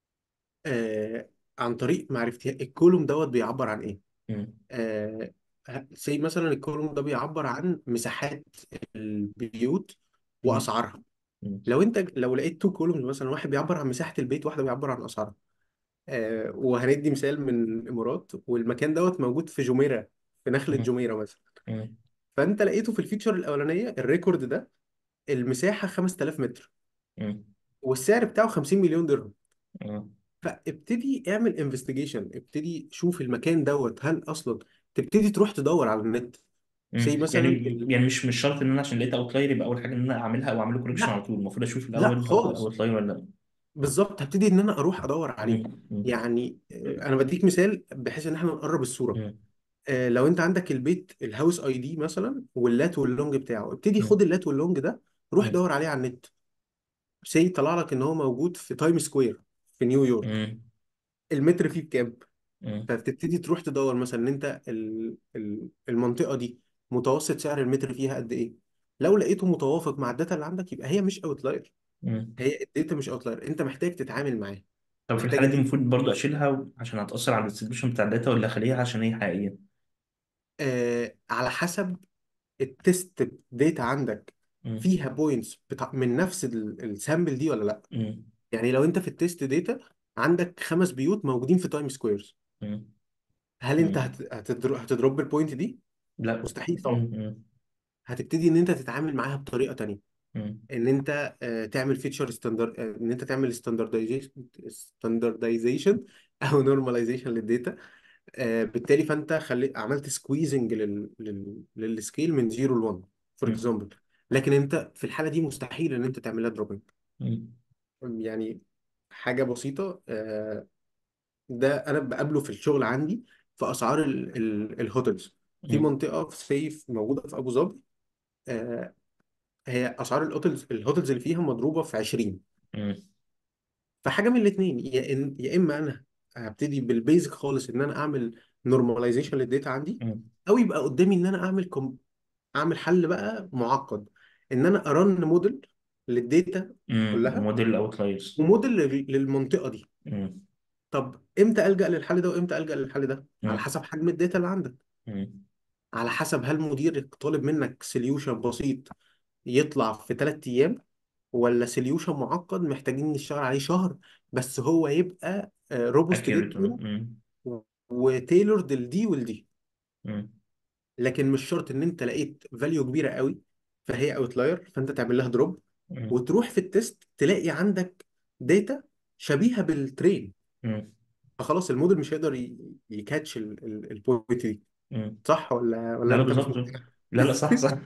آه عن طريق معرفتي الكولوم دوت بيعبر عن ايه مم. آه زي مثلا الكولوم ده بيعبر عن مساحات البيوت مم. واسعارها مم. لو انت لو لقيت تو كولومز مثلا واحد بيعبر عن مساحه البيت واحده بيعبر عن اسعارها آه وهندي مثال من الامارات والمكان دوت موجود في جميره في نخله مم. جميره مثلا مم. فانت لقيته في الفيتشر الاولانيه الريكورد ده المساحه 5000 متر مم. والسعر بتاعه 50 مليون درهم مم. فابتدي اعمل انفستيجيشن ابتدي شوف المكان دوت هل اصلا تبتدي تروح تدور على النت مم. زي يعني مثلا ال... يعني مش مش شرط ان انا عشان لقيت اوتلاير يبقى اول حاجه ان انا اعملها او اعمل له كوركشن على لا طول المفروض اشوف لا الاول خالص اوتلاير ولا لا بالظبط هبتدي ان انا اروح ادور عليه مم. مم. يعني آه، انا بديك مثال بحيث ان احنا نقرب الصوره مم. آه، لو انت عندك البيت الهاوس اي دي مثلا واللات واللونج بتاعه ابتدي مم. خد اللات واللونج ده روح مم. دور عليه على النت سي طلع لك ان هو موجود في تايم سكوير في نيويورك مم. المتر فيه بكام مم. فبتبتدي تروح تدور مثلا ان انت ال- ال- المنطقه دي متوسط سعر المتر فيها قد ايه لو لقيته متوافق مع الداتا اللي عندك يبقى هي مش اوتلاير مم. هي الداتا مش اوتلاير انت محتاج تتعامل معاه طب في محتاج الحاله ان دي انت المفروض برضو اشيلها عشان هتاثر على الديستريبيوشن بتاع الداتا ولا اخليها عشان هي حقيقيه آه على حسب التست داتا عندك مم. فيها بوينتس بتاع من نفس السامبل دي ولا لا مم. يعني لو انت في التست داتا عندك خمس بيوت موجودين في تايم سكويرز مم. هل انت مم. هت- هتدر- هتدروب البوينت دي لا مستحيل طبعا مم. مم. هتبتدي ان انت تتعامل معاها بطريقه تانية مم. ان انت آه، تعمل فيتشر ستاندر ان انت تعمل ستاندردايزيشن ستاندردايزيشن او نورماليزيشن للداتا آه، بالتالي فانت خلي عملت سكويزنج لل... لل... للسكيل من 0 ل 1 فور مم. اكزامبل لكن انت في الحاله دي مستحيل ان انت تعملها دروبنج مم. يعني حاجه بسيطه آه، ده انا بقابله في الشغل عندي في اسعار ال... ال... الهوتels في مم. منطقه في سيف موجوده في ابو ظبي آه، هي اسعار الهوتels الهوتels اللي فيها مضروبه في 20 مم. فحاجه من الاثنين يا إن يا اما انا هبتدي بالبيزك خالص ان انا اعمل نورماليزيشن للداتا عندي مم. او يبقى قدامي ان انا اعمل كوم... اعمل حل بقى معقد ان انا ارن موديل للداتا امم كلها موديل اوتلايرز وموديل لل- للمنطقه دي امم طب امتى الجا للحل ده وامتى الجا للحل ده على امم حسب حجم الداتا اللي عندك امم على حسب هل مديرك طالب منك سوليوشن بسيط يطلع في ثلاث ايام ولا سوليوشن معقد محتاجين نشتغل عليه شهر بس هو يبقى روبست اكيوريت جدا امم وتailored لدي ولدي امم لكن مش شرط ان انت لقيت فاليو كبيره قوي فهي اوتلاير فانت تعمل لها دروب وتروح في التست تلاقي عندك داتا شبيهه بالترين امم فخلاص الموديل مش هيقدر ي- يكاتش البوينت دي امم صح ولا ولا لا لا انت مش بالظبط مقتنع لا لا صح صح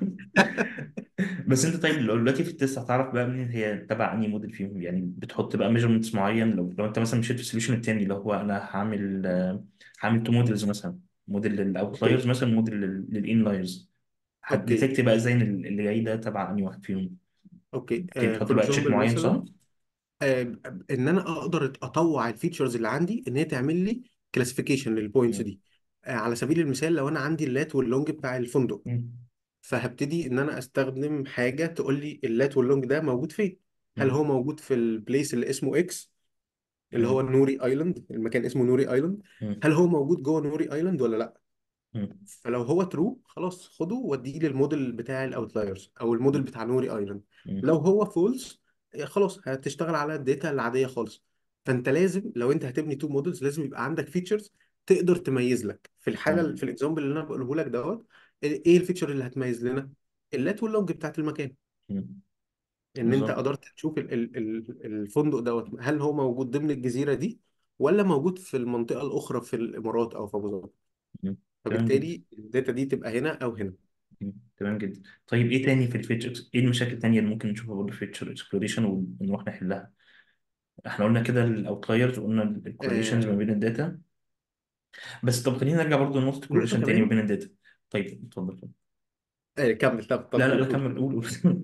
بس انت طيب لو دلوقتي في التست هتعرف بقى منين هي تبع انهي موديل فيهم يعني بتحط بقى ميجرمنتس معين لو لو انت مثلا مشيت في السوليوشن التاني اللي هو انا هعمل آه، هعمل تو موديلز مثلا موديل للاوتلايرز اوكي مثلا موديل للانلايرز اوكي هتديتكت بقى ازاي إن اللي جاي ده تبع انهي واحد فيهم اوكي بتحط فور بقى تشيك اكزامبل معين مثلا صح؟ آه ان انا اقدر اطوع الفيتشرز اللي عندي ان هي تعمل لي كلاسيفيكيشن للبوينتس مم. دي آه على سبيل المثال لو انا عندي اللات واللونج بتاع الفندق مم. فهبتدي ان انا استخدم حاجه تقول لي اللات واللونج ده موجود فين هل مم. هو موجود في البليس اللي اسمه اكس اللي هو مم. نوري ايلاند المكان اسمه نوري ايلاند مم. هل هو موجود جوه نوري ايلاند ولا لا مم. فلو هو ترو خلاص خده وديه للموديل بتاع الاوتلايرز او الموديل بتاع نوري ايلاند مم. لو هو فولس خلاص هتشتغل على الداتا العاديه خالص فانت لازم لو انت هتبني تو موديلز لازم يبقى عندك فيتشرز تقدر تميز لك في الحاله مم. في الاكزامبل اللي انا بقوله لك دوت ايه الفيتشر اللي هتميز لنا اللات واللوج بتاعت المكان مم. ان انت بالظبط قدرت تشوف ال- ال- ال- الفندق دوت هل هو موجود ضمن الجزيره دي ولا موجود في المنطقه الاخرى في الامارات او في ابو ظبي مم. تمام جدا فبالتالي الداتا دي تبقى هنا او هنا مم. تمام جدا طيب ايه تاني في الفيتشر ايه المشاكل التانية اللي ممكن نشوفها برضه في فيتشر اكسبلوريشن ونروح نحلها احنا قلنا كده الاوتلايرز وقلنا الكورليشنز ما آه بين الداتا بس طب خلينا نرجع برضه لنقطة نقطة الكورليشن تاني ما كمان بين الداتا طيب اتفضل اتفضل. آه كمل طب طب لا لا قول لا قول كمل قول قول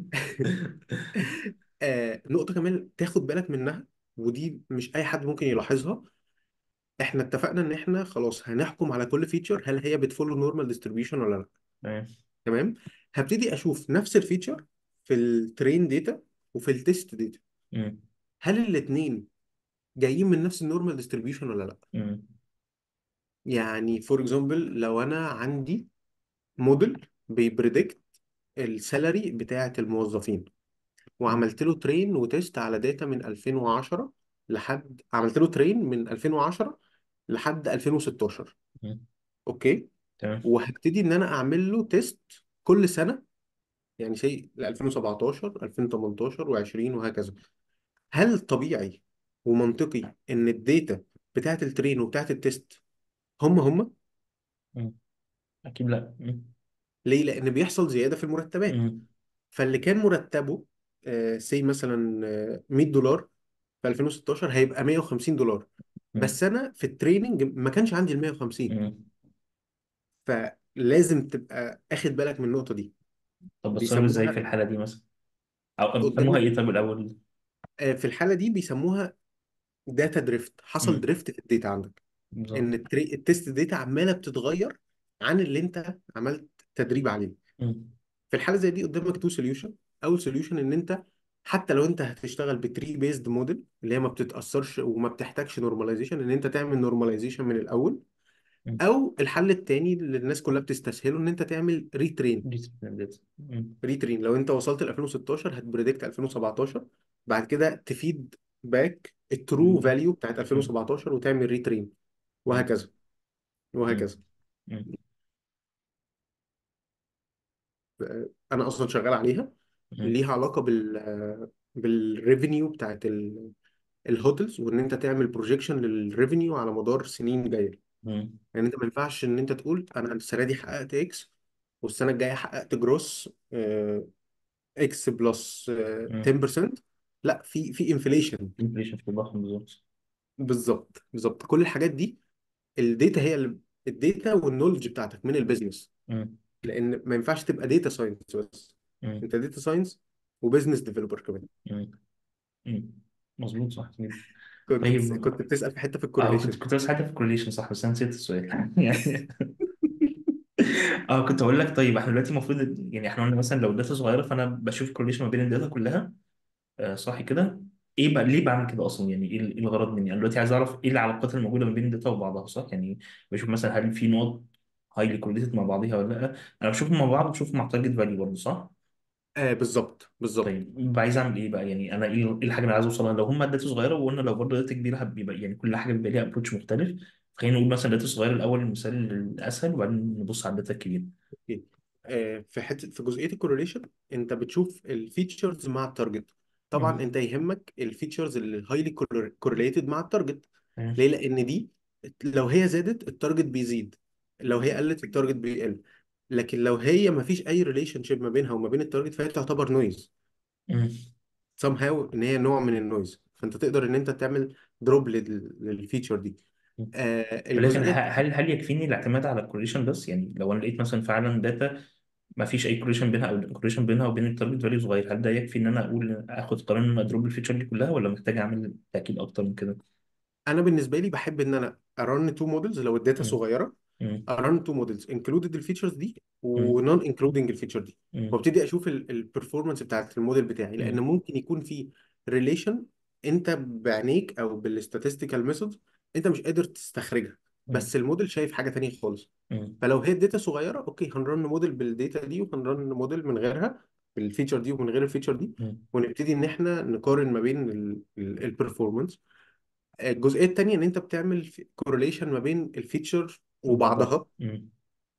آه نقطة كمان تاخد بالك منها ودي مش أي حد ممكن يلاحظها احنا اتفقنا ان احنا خلاص هنحكم على كل فيتشر هل هي بتفولو نورمال ديستريبيوشن ولا لا تمام تمام هبتدي اشوف نفس الفيتشر في الترين داتا وفي التست داتا مم. هل الاثنين جايين من نفس النورمال ديستريبيوشن ولا لا مم. يعني فور اكزامبل لو انا عندي موديل بيبريدكت السالري بتاعة الموظفين وعملت له ترين وتيست على داتا من 2010 لحد عملت له ترين من 2010 لحد 2016 مم. اوكي تمام وهبتدي ان انا اعمل له تيست كل سنه يعني شيء ل 2017 2018 و20 وهكذا هل طبيعي ومنطقي ان الداتا بتاعت الترين وبتاعت التيست هم هم مم. اكيد لا مم. ليه لان بيحصل زياده في المرتبات مم. فاللي كان مرتبه سي مثلا آه، 100 دولار في 2016 هيبقى 150 دولار مم. بس انا في التريننج ما كانش عندي ال 150 مم. فلازم تبقى اخد بالك من النقطه دي طب بتصرف ازاي في بيسموها الحالة دي مثلا او بيسموها قدام ايه طب الاول آه، في الحاله دي بيسموها داتا دريفت حصل مم. دريفت في الداتا عندك ان بالظبط التري... التست داتا عماله بتتغير عن اللي انت عملت تدريب عليه مم. في الحاله زي دي قدامك تو سوليوشن اول سوليوشن ان انت حتى لو انت هتشتغل بتري بيزد موديل اللي هي ما بتتاثرش وما بتحتاجش نورماليزيشن ان انت تعمل نورماليزيشن من الاول مم. او الحل التاني اللي الناس كلها بتستسهله ان انت تعمل ريترين دي داتا مم. ريترين لو انت وصلت ل 2016 هتبريدكت 2017 بعد كده تفيد باك الترو مم. فاليو بتاعت مم. 2017 وتعمل ريترين مم. وهكذا مم. وهكذا مم. انا اصلا شغال عليها مم. ليها علاقه بال بالريفينيو بتاعت ال- الهوتels وان انت تعمل بروجيكشن للريفينيو على مدار سنين جايه مم. يعني انت ما ينفعش ان انت تقول انا السنه دي حققت اكس والسنه الجايه حققت جروس اكس بلس مم. 10% لا في في انفليشن inflation في الضخم بالظبط بالظبط بالظبط كل الحاجات دي الداتا هي اللي الداتا والنولج بتاعتك من البيزنس مم. لان ما ينفعش تبقى داتا ساينس بس مم. انت داتا ساينس وبزنس ديفلوبر كمان مم. مم. مظبوط صح جدا كنت بتس... طيب كنت بتسأل في حته في اه كنت الكورليشن كنت بس حاجه في الكورليشن صح بس انا نسيت السؤال يعني اه كنت اقول لك طيب احنا دلوقتي المفروض يعني احنا قلنا مثلا لو الداتا صغيره فانا بشوف كورليشن ما بين الداتا كلها آه صح كده ايه بقى ليه بعمل كده اصلا يعني ايه إيه الغرض مني انا دلوقتي عايز اعرف ايه العلاقات الموجوده ما بين الداتا وبعضها صح يعني بشوف مثلا هل في نقط هايلي كورليتد مع بعضها ولا لا انا بشوفهم مع بعض بشوفهم مع تارجت فاليو برضه صح آه بالظبط بالظبط طيب بقى عايز اعمل ايه بقى يعني انا ايه إيه الحاجه اللي عايز اوصلها لو هم الداتا صغيره وقلنا لو برضه داتا كبيره هبقى يعني كل حاجه بيبقى ليها ابروتش مختلف خلينا نقول مثلا داتا صغيره الاول المثال الاسهل وبعدين نبص على الداتا الكبيره أوكي. آه في حته في جزئيه الكورليشن انت بتشوف الفيتشرز مع التارجت طبعا مم. انت يهمك الفيتشرز اللي هايلي كورليتد مع التارجت مم. ليه لان دي لو هي زادت التارجت بيزيد لو هي قلت التارجت بيقل لكن لو هي ما فيش اي ريليشن شيب ما بينها وما بين التارجت فهي تعتبر نويز مم. somehow ان هي نوع من النويز فانت تقدر ان انت تعمل دروب للفيتشر دي آه ولكن ه- الجزئيه هل هل يكفيني الاعتماد على الكورليشن بس يعني لو انا لقيت مثلا فعلا داتا ما فيش اي كورليشن بينها او الكورليشن بينها وبين التارجت فاليو صغير هل ده يكفي ان انا اقول اخد قرار ان انا اضرب الفيتشر دي كلها ولا محتاج اعمل تاكيد اكتر من كده انا بالنسبه لي بحب ان انا ارن تو مودلز لو الداتا مم. صغيره مم. ارن تو مودلز انكلودد الفيتشرز دي مم. ونون انكلودنج الفيتشر دي مم. وابتدي اشوف البرفورمانس بتاعت الموديل بتاعي لان مم. ممكن يكون في ريليشن انت بعينيك او بالستاتستيكال ميثود انت مش قادر تستخرجها مم. بس الموديل شايف حاجه تانية خالص مم. فلو هي الداتا صغيره اوكي هنرن موديل بالداتا دي وهنرن موديل من غيرها بالفيتشر دي ومن غير الفيتشر دي مم. ونبتدي ان احنا نقارن ما بين البرفورمانس الجزئيه التانية ان انت بتعمل كورليشن ما بين الفيتشر وبعضها وبعضها مم.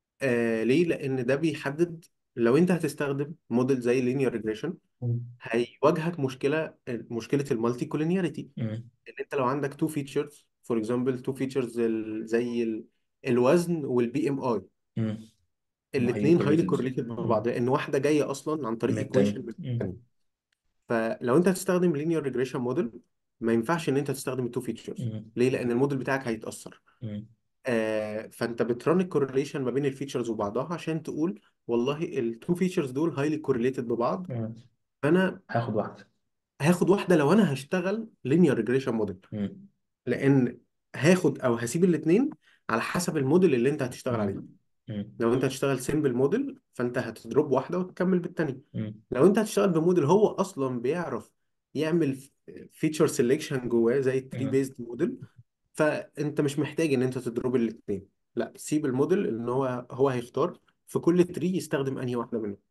آه ليه لان ده بيحدد لو انت هتستخدم موديل زي linear regression مم. هيواجهك مشكله مشكله المالتي كولينياريتي مم. ان انت لو عندك تو فيتشرز فور اكزامبل تو فيتشرز زي ال- الوزن والبي ام اي مم. وهي الاثنين هايلي كورليتد كورليتد ببعض لان واحده جايه اصلا عن طريق من ايكويشن التاني من مم. الثانيه فلو انت هتستخدم linear regression موديل ما ينفعش ان انت تستخدم التو فيتشرز مم. ليه لان الموديل بتاعك هيتاثر مم. آه فانت بترن الكورليشن ما بين الفيتشرز وبعضها عشان تقول والله التو فيتشرز دول هايلي كورليتد ببعض مم. فانا هاخد واحدة هاخد واحده لو انا هشتغل linear regression موديل مم. لان هاخد او هسيب الاثنين على حسب الموديل اللي انت هتشتغل عليه مم. مم. لو انت هتشتغل سيمبل موديل فانت هتضرب واحده وتكمل بالتانيه مم. لو انت هتشتغل بموديل هو اصلا بيعرف يعمل فيتشر سيلكشن جواه زي التري مم. بيزد موديل فانت مش محتاج ان انت تضرب الاثنين لا سيب الموديل ان هو هو هيختار في كل تري يستخدم انهي واحده منهم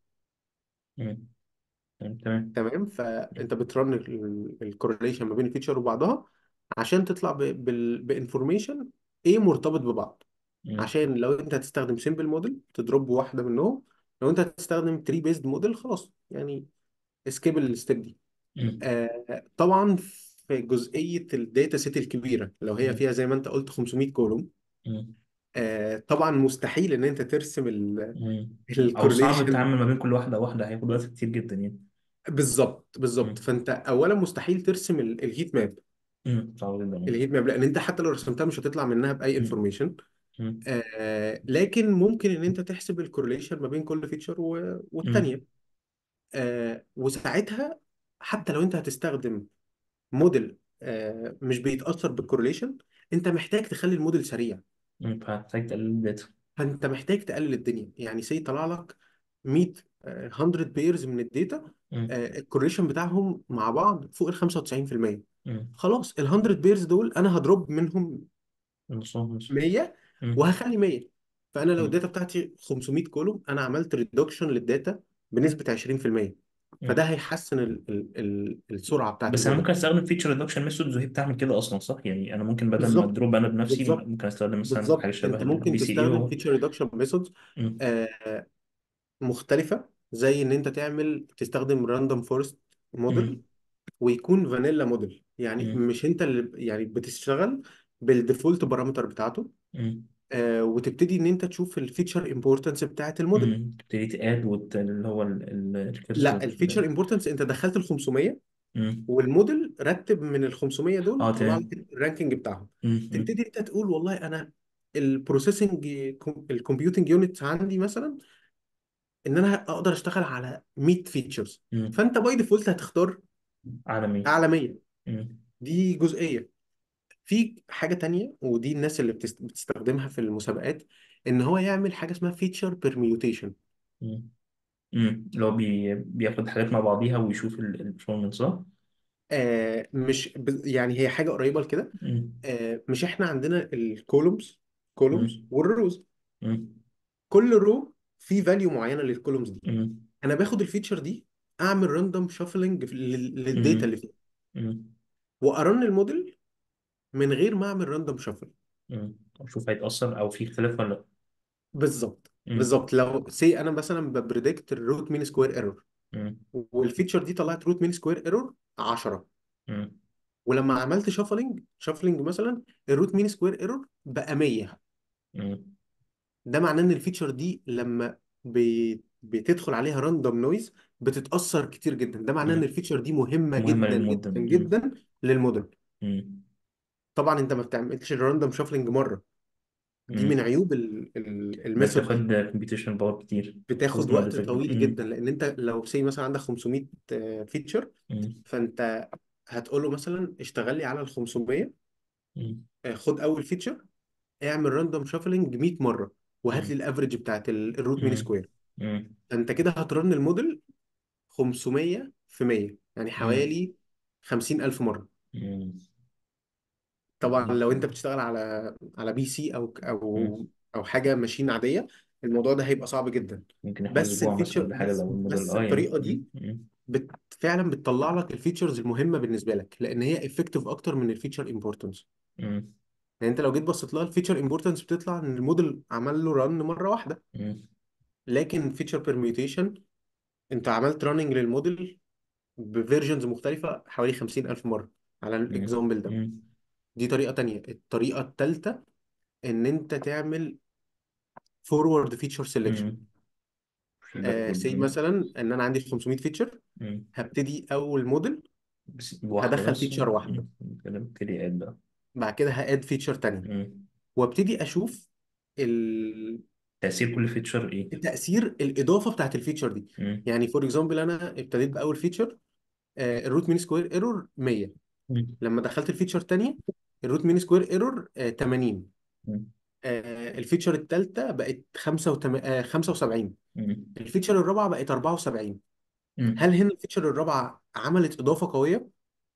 مم. تمام تمام فانت بترن الكورليشن ما بين الفيتشر وبعضها عشان تطلع بانفورميشن ايه مرتبط ببعض مم. عشان لو انت هتستخدم سيمبل موديل تضرب واحده منهم لو انت هتستخدم تري بيزد موديل خلاص يعني سكيب الستيب دي مم. آه طبعا في جزئيه الداتا سيت الكبيره لو هي مم. فيها زي ما انت قلت 500 كولوم مم. آه طبعا مستحيل ان انت ترسم مم. او صعب الكورليشن التعامل ما بين كل واحده واحده هياخد وقت كتير جدا يعني بالظبط بالظبط مم. فانت اولا مستحيل ترسم ال- الهيت ماب مم. صعب جدا يعني. الهيت ماب لان انت حتى لو رسمتها مش هتطلع منها باي مم. انفورميشن مم. آه لكن ممكن ان انت تحسب الكورليشن ما بين كل فيتشر مم. والتانيه آه وساعتها حتى لو انت هتستخدم موديل آه مش بيتاثر بالكورليشن انت محتاج تخلي الموديل سريع مم. فهتحتاج تقلل الداتا فانت محتاج تقلل الدنيا يعني سي طلع لك 100 آه، 100 بيرز من الداتا مم. الكورليشن بتاعهم مع بعض فوق ال 95% مم. خلاص ال 100 بيرز دول انا هضرب منهم نصهم نص 100 مم. وهخلي 100 فانا لو مم. الداتا بتاعتي 500 كولوم انا عملت ريدكشن للداتا بنسبه 20% فده مم. هيحسن ال ال ال السرعه بتاعت بس انا الموديل ممكن استخدم فيتشر ريدكشن ميثودز وهي بتعمل كده اصلا صح يعني انا ممكن بدل ما بالظبط اضرب انا بنفسي بالظبط ممكن استخدم مثلا حاجه بالظبط شبه انت ممكن البي سي اي تستخدم و فيتشر ريدكشن ميثودز مم. مختلفه زي ان انت تعمل تستخدم راندوم فورست موديل مم. ويكون فانيلا موديل يعني مم. مش انت اللي يعني بتشتغل بالديفولت بارامتر بتاعته مم. آه وتبتدي ان انت تشوف الفيتشر امبورتنس بتاعت الموديل مم. تبتدي تاد وت... اللي هو الريكيرسيف لا الفيتشر امبورتنس انت دخلت ال 500 مم. والموديل رتب من ال 500 دول اه طلع تمام لك الرانكينج بتاعهم مم. مم. تبتدي انت تقول والله انا البروسيسنج الكمبيوتنج يونتس عندي مثلا ان انا اقدر اشتغل على 100 فيتشرز مم. فانت باي ديفولت هتختار عالمي اعلى 100 مم. دي جزئيه في حاجه تانية ودي الناس اللي بتست- بتستخدمها في المسابقات ان هو يعمل حاجه اسمها فيتشر بيرميوتيشن مم. مم. اللي هو بي... بياخد حاجات مع بعضيها ويشوف البرفورمانس صح؟ آه مش ب- يعني هي حاجه قريبه لكده مم. آه مش احنا عندنا الكولومز كولومز مم. والروز مم. كل رو فيه فاليو معينه للكولومز دي مم. انا باخد الفيتشر دي اعمل راندوم شافلنج للداتا اللي مم. فيها مم. وارن الموديل من غير ما اعمل راندوم شافل مم. شوف هيتأثر أو في اختلاف ولا لأ بالظبط مم. بالظبط لو سي انا مثلا ببريدكت الروت مين سكوير ايرور مم. والفيتشر دي طلعت روت مين سكوير ايرور 10 مم. ولما عملت شافلنج شافلنج مثلا الروت مين سكوير ايرور بقى 100 مم. ده معناه ان الفيتشر دي لما بي... بتدخل عليها راندوم نويز بتتأثر كتير جدا ده معناه ان مم. الفيتشر دي مهمة مهمة جدا للمدة جدا مم. جدا للموديل مم. طبعا انت ما بتعملش الراندوم شافلنج مرة دي من مم. عيوب ال... ال... ده الميثود دي بتاخد كمبيوتيشن باور كتير بتاخد خاصة مع وقت الداتا كبير طويل مم. جدا لان انت لو سي مثلا عندك 500 فيتشر مم. فانت هتقول له مثلا اشتغل لي على ال 500 مم. آه، خد اول فيتشر اعمل راندوم شافلنج 100 مره وهات لي مم. الافريج بتاعت ال- الروت مين مم. سكوير مم. انت كده هترن الموديل 500 في 100 يعني مم. حوالي 50000 مره مم. طبعا لو انت بتشتغل على على بي سي او مم. او او حاجه ماشين عاديه الموضوع ده هيبقى صعب جدا ممكن ياخد بس أسبوع مثلا الفيتشر ولا حاجة بس لو الموديل بس اه يعني الطريقه مم. دي مم. بت فعلا بتطلع لك الفيتشرز المهمه بالنسبه لك لان هي افكتيف اكتر من الفيتشر امبورتنس مم. يعني انت لو جيت بصيت لها الفيتشر امبورتنس بتطلع ان الموديل عمل له رن مره واحده مم. لكن فيتشر بيرميوتيشن انت عملت راننج للموديل بفيرجنز مختلفه حوالي 50000 مره على مم. الاكزامبل ده مم. دي طريقه تانية الطريقه الثالثه ان انت تعمل فورورد فيتشر سيلكشن مم. في آه باكورد سي مم. مثلا ان انا عندي 500 فيتشر مم. هبتدي اول موديل بس بواحدة هدخل بس فيتشر واحده مم. كده ابتدي قاعد بقى بعد كده هاد فيتشر تانية مم. وابتدي اشوف ال- تأثير كل فيتشر ايه التاثير الاضافه بتاعت الفيتشر دي مم. يعني فور اكزامبل انا ابتديت باول فيتشر آه الروت مين سكوير ايرور 100 مم. لما دخلت الفيتشر الثانيه الروت مين سكوير ايرور آه 80 مم. آه الفيتشر الثالثه بقت 75 مم. الفيتشر الرابعه بقت 74 مم. هل هنا الفيتشر الرابعه عملت اضافه قويه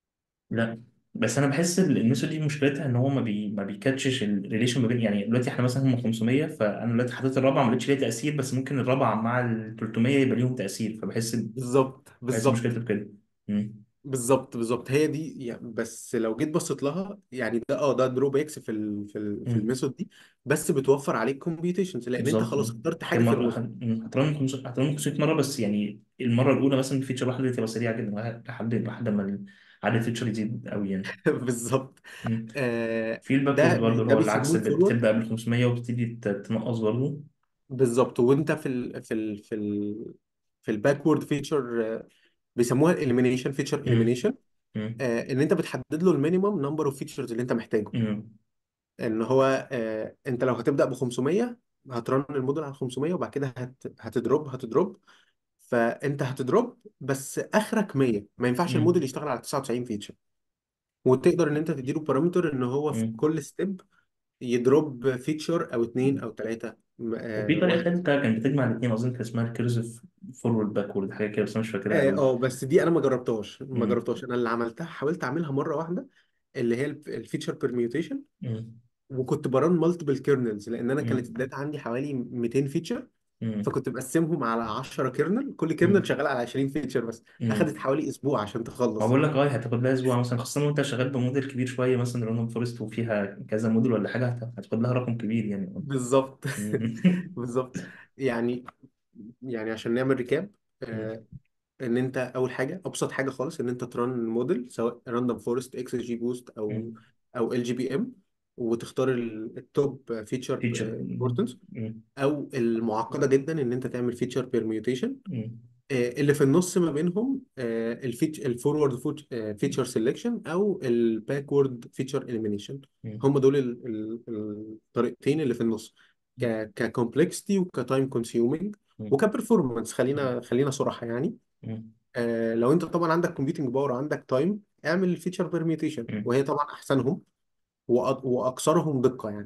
لا بس انا بحس ال- الميثود دي مشكلتها ان هو ما بي ما بيكاتشش الريليشن ما بين يعني دلوقتي احنا مثلا هم 500 فانا دلوقتي حطيت الرابعه ما لقيتش ليها تاثير بس ممكن الرابعه مع ال 300 يبقى ليهم تاثير فبحس بالظبط بحس بالظبط مشكلتي في كده مم. بالظبط بالظبط هي دي يعني بس لو جيت بصيت لها يعني ده اه ده دروباكس في ال في ال في مم. الميثود دي بس بتوفر عليك كومبيوتيشنز لان انت بالظبط خلاص مم. اخترت كم حاجه في مره النص هترن 500 هترن 500 مره بس يعني المره الاولى مثلا فيتشر واحده تبقى سريعه جدا لحد لحد ما ال- عدد الفيتشر يزيد قوي يعني بالظبط مم. آه في الباكورد ده برضه بي اللي ده هو بيسموه العكس اللي الفورورد بتبدا بال 500 وبتبتدي ت- تنقص برضه بالظبط وانت في ال في ال في ال في الباكورد فيتشر بيسموها الاليمينيشن فيتشر مم. اليمينيشن مم. ان انت بتحدد له المينيمم نمبر اوف فيتشرز اللي انت محتاجه مم. ان هو آه انت لو هتبدا ب 500 هترن الموديل على 500 وبعد كده هت هتدروب هتدروب فانت هتدروب بس اخرك 100 ما ينفعش الموديل مم. يشتغل على 99 فيتشر وتقدر ان انت تديله بارامتر ان هو في مم. كل ستيب يدروب فيتشر او اتنين مم. او تلاته وفي آه طريقة وهكذا تالتة كانت بتجمع الاتنين أظن كان اسمها الكيرسيف فورورد باكورد حاجة كده بس أنا مش فاكرها اه أوي آه، بس دي انا ما جربتهاش ما مم. جربتهاش انا اللي عملتها حاولت اعملها مره واحده اللي هي الفيتشر بيرميوتيشن مم. وكنت بران مالتيبل كيرنلز لان انا كانت مم. الداتا عندي حوالي 200 فيتشر مم. فكنت بقسمهم على 10 كيرنل كل كيرنل مم. شغال على 20 فيتشر بس اخدت مم. حوالي اسبوع عشان ما تخلص بقول لك اه هتاخد لها أسبوع مثلا خاصة لو أنت شغال بموديل كبير شوية مثلا راندوم فورست وفيها كذا موديل ولا حاجة هت- هتاخد لها رقم كبير يعني بالظبط مم. بالظبط يعني يعني عشان نعمل ريكاب مم. آه ان انت اول حاجه ابسط حاجه خالص ان انت تران موديل سواء راندوم فورست اكس جي بوست او مم. او ال جي بي ام وتختار التوب فيتشر فيتشر امبورتنس مم. او المعقده جدا ان انت تعمل فيتشر بيرميوتيشن مم. اللي في النص ما بينهم الفيتش الفورورد فيتشر سيلكشن او الباكورد فيتشر اليمينيشن مم. هم دول ال- ال- الطريقتين اللي في النص ك ككومبلكسيتي وكتايم كونسيومينج مم. وكبرفورمانس خلينا خلينا صراحه يعني مم. آه لو انت طبعا عندك كومبيوتنج باور وعندك تايم اعمل الفيتشر بيرميوتيشن مم. وهي طبعا احسنهم وأ- واكثرهم دقه يعني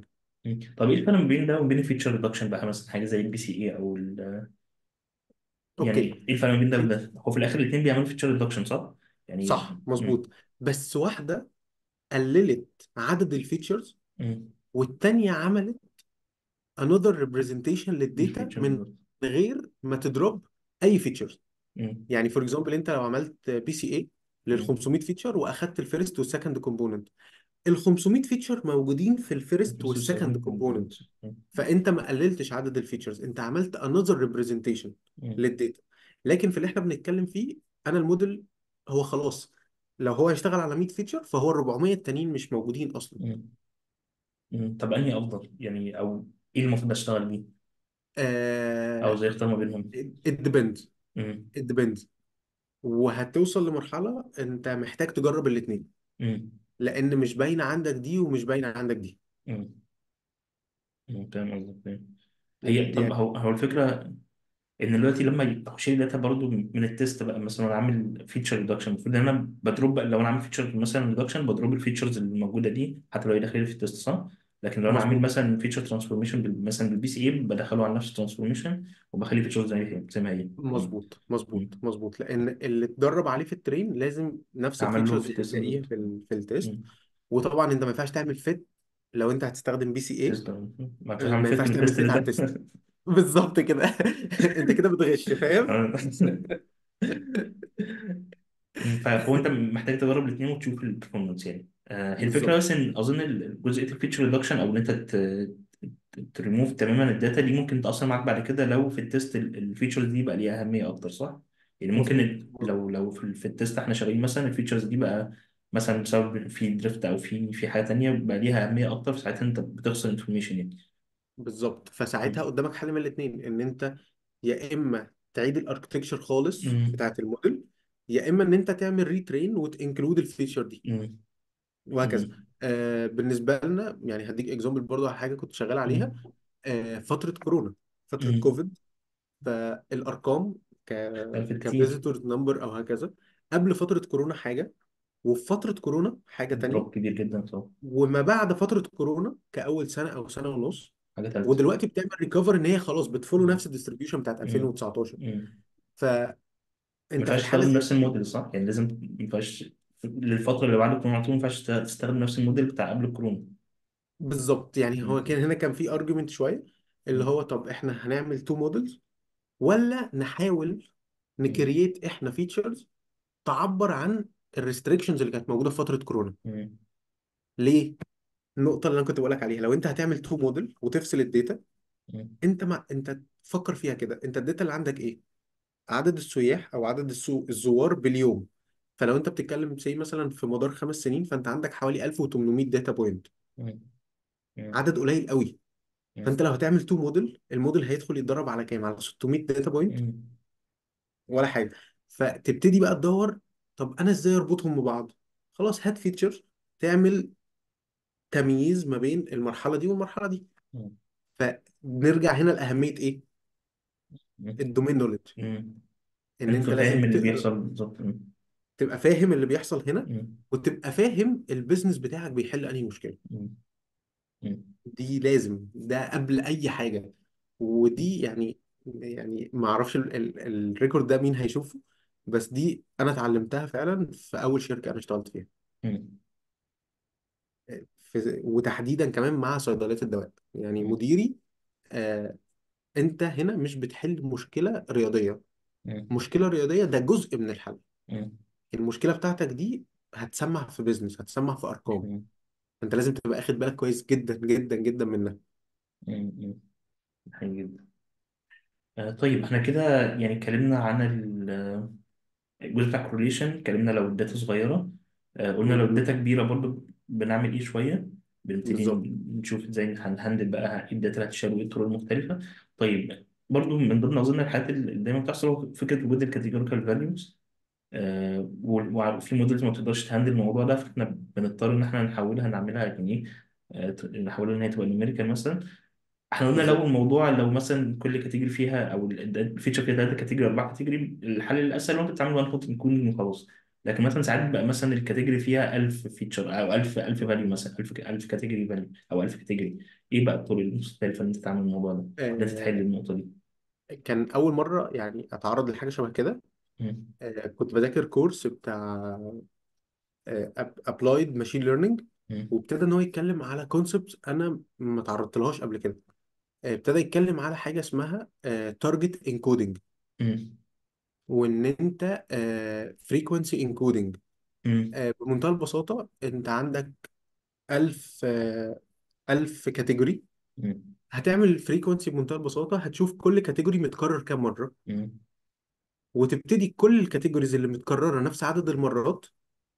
مم. طب ايه الفرق ما بين ده وما بين الفيتشر ريدكشن بقى مثلا حاجه زي البي سي اي او ال... يعني اوكي ايه الفرق ما بين ده وده هو في الاخر الاثنين بيعملوا فيتشر ريدكشن صح يعني صح مم. مظبوط بس واحده قللت عدد الفيتشرز مم. والتانيه عملت another representation للداتا الفيتشر من بالظبط غير ما تضرب اي فيتشرز مم. يعني فور اكزامبل انت لو عملت بي سي اي لل مم. 500 فيتشر واخدت الفيرست والسكند كومبوننت ال 500 فيتشر موجودين في الفيرست بس والسكند السكند كومبوننت كومبوننت مم. فانت ما قللتش عدد الفيتشرز انت عملت another representation مم. للداتا لكن في اللي احنا بنتكلم فيه انا الموديل هو خلاص لو هو هيشتغل على 100 فيتشر فهو ال 400 التانيين مش موجودين اصلا مم. مم. طب انهي افضل يعني او ايه المفروض اشتغل بيه او آه زي اختار ما بينهم it depends مم. it depends وهتوصل لمرحلة انت محتاج تجرب الاتنين مم. لان مش باينة عندك دي ومش باينة عندك دي مم. مم. فاهم قصدك فاهم. هي طب يعني هو هو الفكره ان دلوقتي لما يخش لي داتا برضو من التيست بقى مثلا انا عامل فيتشر ريدكشن المفروض ان انا بضرب بقى لو انا عامل فيتشر مثلا ريدكشن بضرب الفيتشرز اللي موجوده دي حتى لو هي داخله في التيست صح لكن لو انا عامل مظبوط مثلا فيتشر ترانسفورميشن مثلا بالبي سي اي بدخله على نفس الترانسفورميشن وبخلي فيتشرز زي ما هي زي ما هي مم. مظبوط مظبوط مم. مظبوط لان اللي اتدرب عليه في الترين لازم نفس اعمل له الفيتشرز في اللي التيست تلاقيها بالظبط في ال في التيست مم. وطبعا انت ما ينفعش تعمل فيت لو انت هتستخدم بي سي اي تيست مم. ما ينفعش اعمل ما فيت ينفعش من تعمل التيست فيت على لده التيست بالظبط كده انت كده بتغش فاهم فهو انت محتاج تجرب الاثنين وتشوف البرفورمانس يعني آه، هي الفكره بالظبط بس ان اظن ال- جزئيه الفيتشر ريدكشن او ان انت تريموف تماما الداتا دي ممكن تاثر معاك بعد كده لو في التيست الفيتشرز دي بقى ليها اهميه اكتر صح؟ يعني ممكن مظبوط ال- لو لو في, في التيست احنا شغالين مثلا الفيتشرز دي بقى مثلا بسبب في دريفت او في في حاجه تانيه بقى ليها اهميه اكتر فساعتها انت بتخسر انفورميشن يعني بالظبط فساعتها م- قدامك حل من الاثنين ان انت يا اما تعيد الاركتكشر خالص م- بتاعت الموديل يا اما ان انت تعمل ريترين وتنكلود الفيتشر دي م- وهكذا م- آه بالنسبه لنا يعني هديك اكزامبل برضو على حاجه كنت شغال عليها م- آه فتره كورونا فتره م- كوفيد فالارقام ك عرفت كتير كفيزيتورز نمبر او هكذا قبل فتره كورونا حاجه وفي فتره كورونا حاجه تانية دروب كبير جدا صح وما بعد فتره كورونا كاول سنه او سنه ونص حاجه ثالثه ودلوقتي بتعمل ريكفر ان هي خلاص بتفولو م- نفس الديستريبيوشن بتاعت م- 2019 م. فانت ما في ينفعش الحاله تستخدم زي نفس دي الموديل صح؟ يعني لازم ما ينفعش للفترة اللي بعد الكورونا على طول ما ينفعش تستخدم نفس الموديل بتاع قبل الكورونا بالظبط يعني هو م- كان هنا كان في ارجيومنت شويه اللي م- هو طب احنا هنعمل تو موديلز ولا نحاول م- نكرييت احنا فيتشرز تعبر عن الريستريكشنز اللي كانت موجوده في فتره كورونا م- ليه النقطه اللي انا كنت بقولك عليها لو انت هتعمل تو موديل وتفصل الداتا م- انت ما انت تفكر فيها كده انت الداتا اللي عندك ايه عدد السياح او عدد السو... الزوار باليوم فلو انت بتتكلم سي مثلا في مدار خمس سنين فانت عندك حوالي 1800 داتا بوينت م- م- عدد قليل قوي م- فانت لو هتعمل تو موديل الموديل هيدخل يتدرب على كام على 600 داتا بوينت م- ولا حاجه فتبتدي بقى تدور طب انا ازاي اربطهم ببعض خلاص هات فيتشر تعمل تمييز ما بين المرحله دي والمرحله دي م- فنرجع هنا لاهميه ايه م- الدومين نولج م. ان انت انت فاهم لازم اللي تقرا بيحصل بالظبط م- تبقى فاهم اللي بيحصل هنا م- وتبقى فاهم البيزنس بتاعك بيحل انهي مشكله م- م- دي لازم ده قبل اي حاجه ودي يعني يعني ما اعرفش ال- ال- الريكورد ده مين هيشوفه بس دي انا اتعلمتها فعلا في اول شركه انا اشتغلت فيها م- في وتحديدا كمان مع صيدليات الدواء يعني م- مديري آه انت هنا مش بتحل مشكله رياضيه م- مشكله رياضيه ده جزء من الحل م- المشكله بتاعتك دي هتسمع في بيزنس هتسمع في ارقام م- انت لازم تبقى اخد بالك كويس جدا جدا جدا منها م- م. حلو جدا آه، طيب احنا كده يعني اتكلمنا عن ال- الجزء بتاع الكورليشن اتكلمنا لو الداتا صغيرة آه، قلنا لو مظبوط الداتا كبيرة برضو بنعمل ايه شوية بنبتدي بالظبط نشوف ازاي هنهندل بقى ايه الداتا اللي هتشال وايه الطرق المختلفة طيب برضو من ضمن اظن الحاجات اللي دايما بتحصل هو فكرة وجود الكاتيجوريكال فاليوز وفي موديلز ما بتقدرش تهندل الموضوع ده فاحنا بنضطر ان احنا نحولها نعملها يعني ايه آه، ت- نحولها ان هي تبقى نيوميريكال مثلا احنا قلنا لو بالظبط الموضوع لو مثلا كل كاتيجوري فيها او الفيتشر كده ثلاثه كاتيجوري اربعه كاتيجوري الحل الاسهل هو انت تعمل وان هوت كون وخلاص لكن مثلا ساعات بقى مثلا الكاتيجوري فيها 1000 فيتشر او 1000 1000 فاليو مثلا 1000 1000 كاتيجوري فاليو او 1000 كاتيجوري ايه بقى الطرق المختلفه اللي انت تعمل الموضوع ده ولا تتحل آه النقطه دي كان اول مره يعني اتعرض لحاجه شبه كده مم. آه كنت بذاكر كورس بتاع ابلايد ماشين ليرنينج مم. وابتدى ان هو يتكلم على كونسبت انا ما تعرضتلهاش قبل كده آه، ابتدى يتكلم على حاجه اسمها تارجت انكودنج مم. وان انت فريكونسي انكودنج مم. بمنتهى البساطه انت عندك 1000 آه، 1000 كاتيجوري مم. هتعمل فريكونسي بمنتهى البساطه هتشوف كل كاتيجوري متكرر كام مره مم. وتبتدي كل الكاتيجوريز اللي متكرره نفس عدد المرات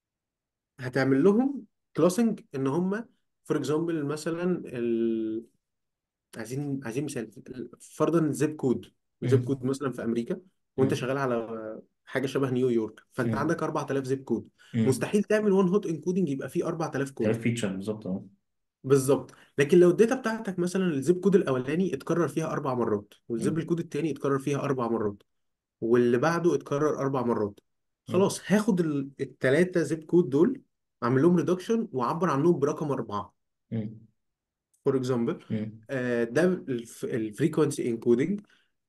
هتعمل لهم كلاسنج ان هم فور اكزامبل مثلا ال... عايزين عايزين مثال فرضا الزيب كود زيب مم. كود مثلا في امريكا وانت مم. شغال على حاجه شبه نيويورك فانت مم. عندك 4000 زيب كود مم. مستحيل تعمل وان هوت انكودنج يبقى فيه 4000 ده كود الفيتشر بالظبط اه بالظبط لكن لو الداتا بتاعتك مثلا الزيب كود الاولاني اتكرر فيها اربع مرات والزيب مم. الكود التاني اتكرر فيها اربع مرات واللي بعده اتكرر اربع مرات مم. خلاص هاخد ال- التلاتة زيب كود دول اعمل لهم ريدكشن واعبر عنهم برقم اربعه مم. فور اكزامبل مم. ده الفريكونسي انكودنج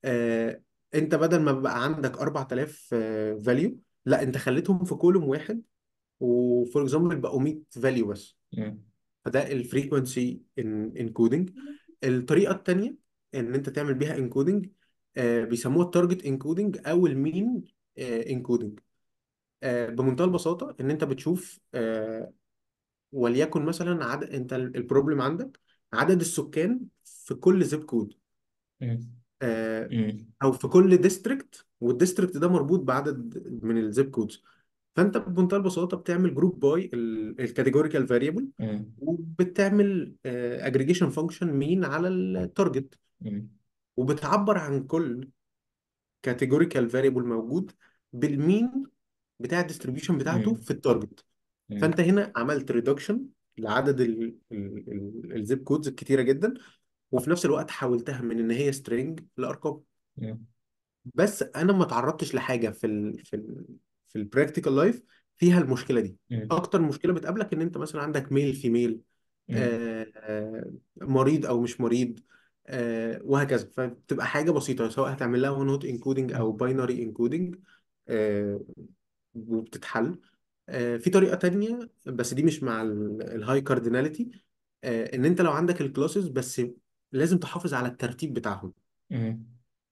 انت بدل ما بقى عندك 4000 فاليو لا انت خليتهم في كولوم واحد وفور اكزامبل بقوا 100 فاليو بس مم. فده الفريكونسي انكودنج الطريقه التانيه ان انت تعمل بيها انكودنج بيسموها التارجت انكودنج او المين انكودنج بمنتهى البساطه ان انت بتشوف آه، وليكن مثلا عدد انت البروبلم عندك عدد السكان في كل زيب كود مم. آه، مم. او في كل ديستريكت والديستريكت ده مربوط بعدد من الزيب كودز فانت بمنتهى البساطه بتعمل جروب باي الكاتيجوريكال فاريبل مم. وبتعمل اجريجيشن فانكشن مين على التارجت مم. وبتعبر عن كل كاتيجوريكال فاريبل موجود بالمين بتاع الديستريبيوشن بتاعته مم. في التارجت مم. فانت هنا عملت ريدكشن لعدد الزيب كودز الكتيره جدا وفي نفس الوقت حولتها من ان هي سترينج لارقام مم. بس انا ما تعرضتش لحاجه في ال في ال في البراكتيكال لايف فيها المشكله دي مم. اكتر مشكله بتقابلك ان انت مثلا عندك ميل فيميل مم. آه آه مريض او مش مريض آه وهكذا فبتبقى حاجه بسيطه سواء هتعمل لها نوت انكودنج او مم. باينري انكودنج آه وبتتحل آه في طريقه تانية بس دي مش مع الهاي كارديناليتي آه ان انت لو عندك الكلاسز بس لازم تحافظ على الترتيب بتاعهم مم.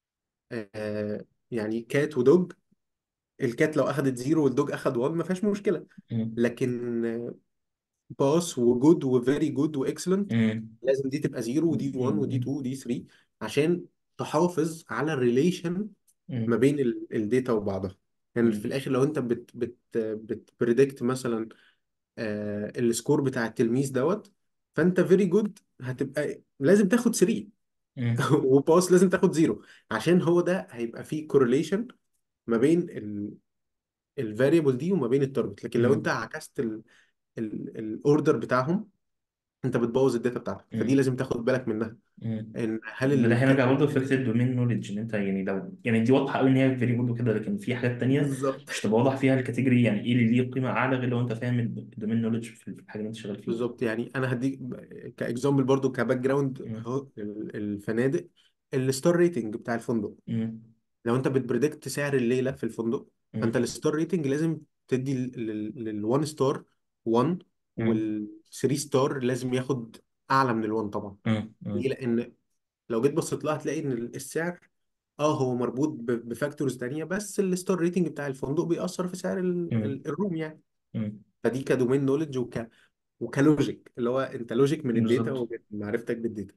آه يعني كات ودوج الكات لو اخدت زيرو والدوج اخد 1 ما فيهاش مشكله مم. لكن باس وجود وفيري جود واكسلنت مم. لازم دي تبقى زيرو ودي 1 ودي مم. 2 ودي 3 عشان تحافظ على الريليشن ما مم. بين الداتا وبعضها يعني في مم. الاخر لو انت بت بت بتبريدكت مثلا آه السكور بتاع التلميذ دوت فانت فيري جود هتبقى لازم تاخد 3 مم. وباس لازم تاخد زيرو عشان هو ده هيبقى فيه كورليشن ما بين الفاريبل دي وما بين التارجت لكن لو انت مم. عكست الاوردر بتاعهم انت بتبوظ الداتا بتاعتك فدي مم. لازم تاخد بالك منها مم. ان هل ده هنرجع برضه الكاتيجوري لفكره الدومين نولج ان انت يعني لو يعني دي واضحه قوي ان هي فيري جود وكده لكن في حاجات تانية بالظبط مش تبقى واضح فيها الكاتيجوري يعني ايه اللي ليه قيمه اعلى غير لو انت فاهم الدومين نولج في الحاجه اللي انت شغال فيها بالظبط يعني انا هديك كاكزامبل برضو كباك جراوند مم. اهو ال- الفنادق الستار ريتنج بتاع الفندق مم. لو انت بتبريدكت سعر الليله في الفندق فانت مم. الستار ريتنج لازم تدي للوان ستار 1 مم. والثري ستار لازم ياخد اعلى من الوان طبعا مم. ليه مم. لان لو جيت بصيت لها هتلاقي ان السعر اه هو مربوط ب- بفاكتورز تانية بس الستار ريتنج بتاع الفندق بيأثر في سعر ال- مم. ال- الروم يعني مم. فدي كدومين نولج وك وكلوجيك اللي هو انت لوجيك من الداتا بالظبط ومعرفتك بالداتا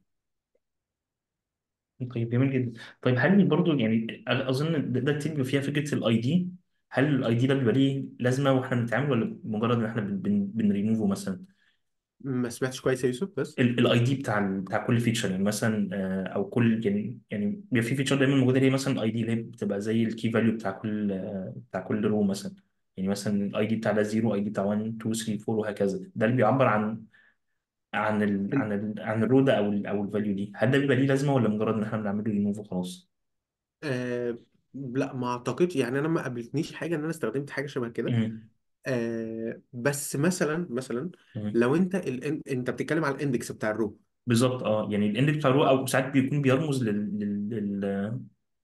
طيب جميل جدا طيب هل برضو يعني اظن ده ده كتير بيبقى فيها فكره الاي دي هل الاي دي ده بيبقى ليه لازمه واحنا بنتعامل ولا مجرد ان احنا بن بن بنريموفه مثلا ما سمعتش كويس يا يوسف بس الاي دي بتاع ال- بتاع كل فيتشر يعني مثلا آه، او كل يعني يعني بيبقى في فيتشر دايما موجوده ليه مثلا الاي دي اللي هي بتبقى زي الكي فاليو بتاع كل آه، بتاع كل رو مثلا يعني مثلا الاي دي بتاع ده 0 اي دي بتاع 1 2 3 4 وهكذا ده اللي بيعبر عن عن ال عن ال عن الرو ده او ال او الفاليو دي هل ده بيبقى ليه لازمه ولا مجرد ان احنا بنعمله ريموف وخلاص؟ آه لا ما اعتقدش يعني انا ما قابلتنيش حاجه ان انا استخدمت حاجه شبه كده آه بس مثلا مثلا مم. لو انت ال... انت بتتكلم على الاندكس بتاع الرو بالظبط اه يعني الاند بتاع الرو او ساعات بيكون بيرمز لل لل لل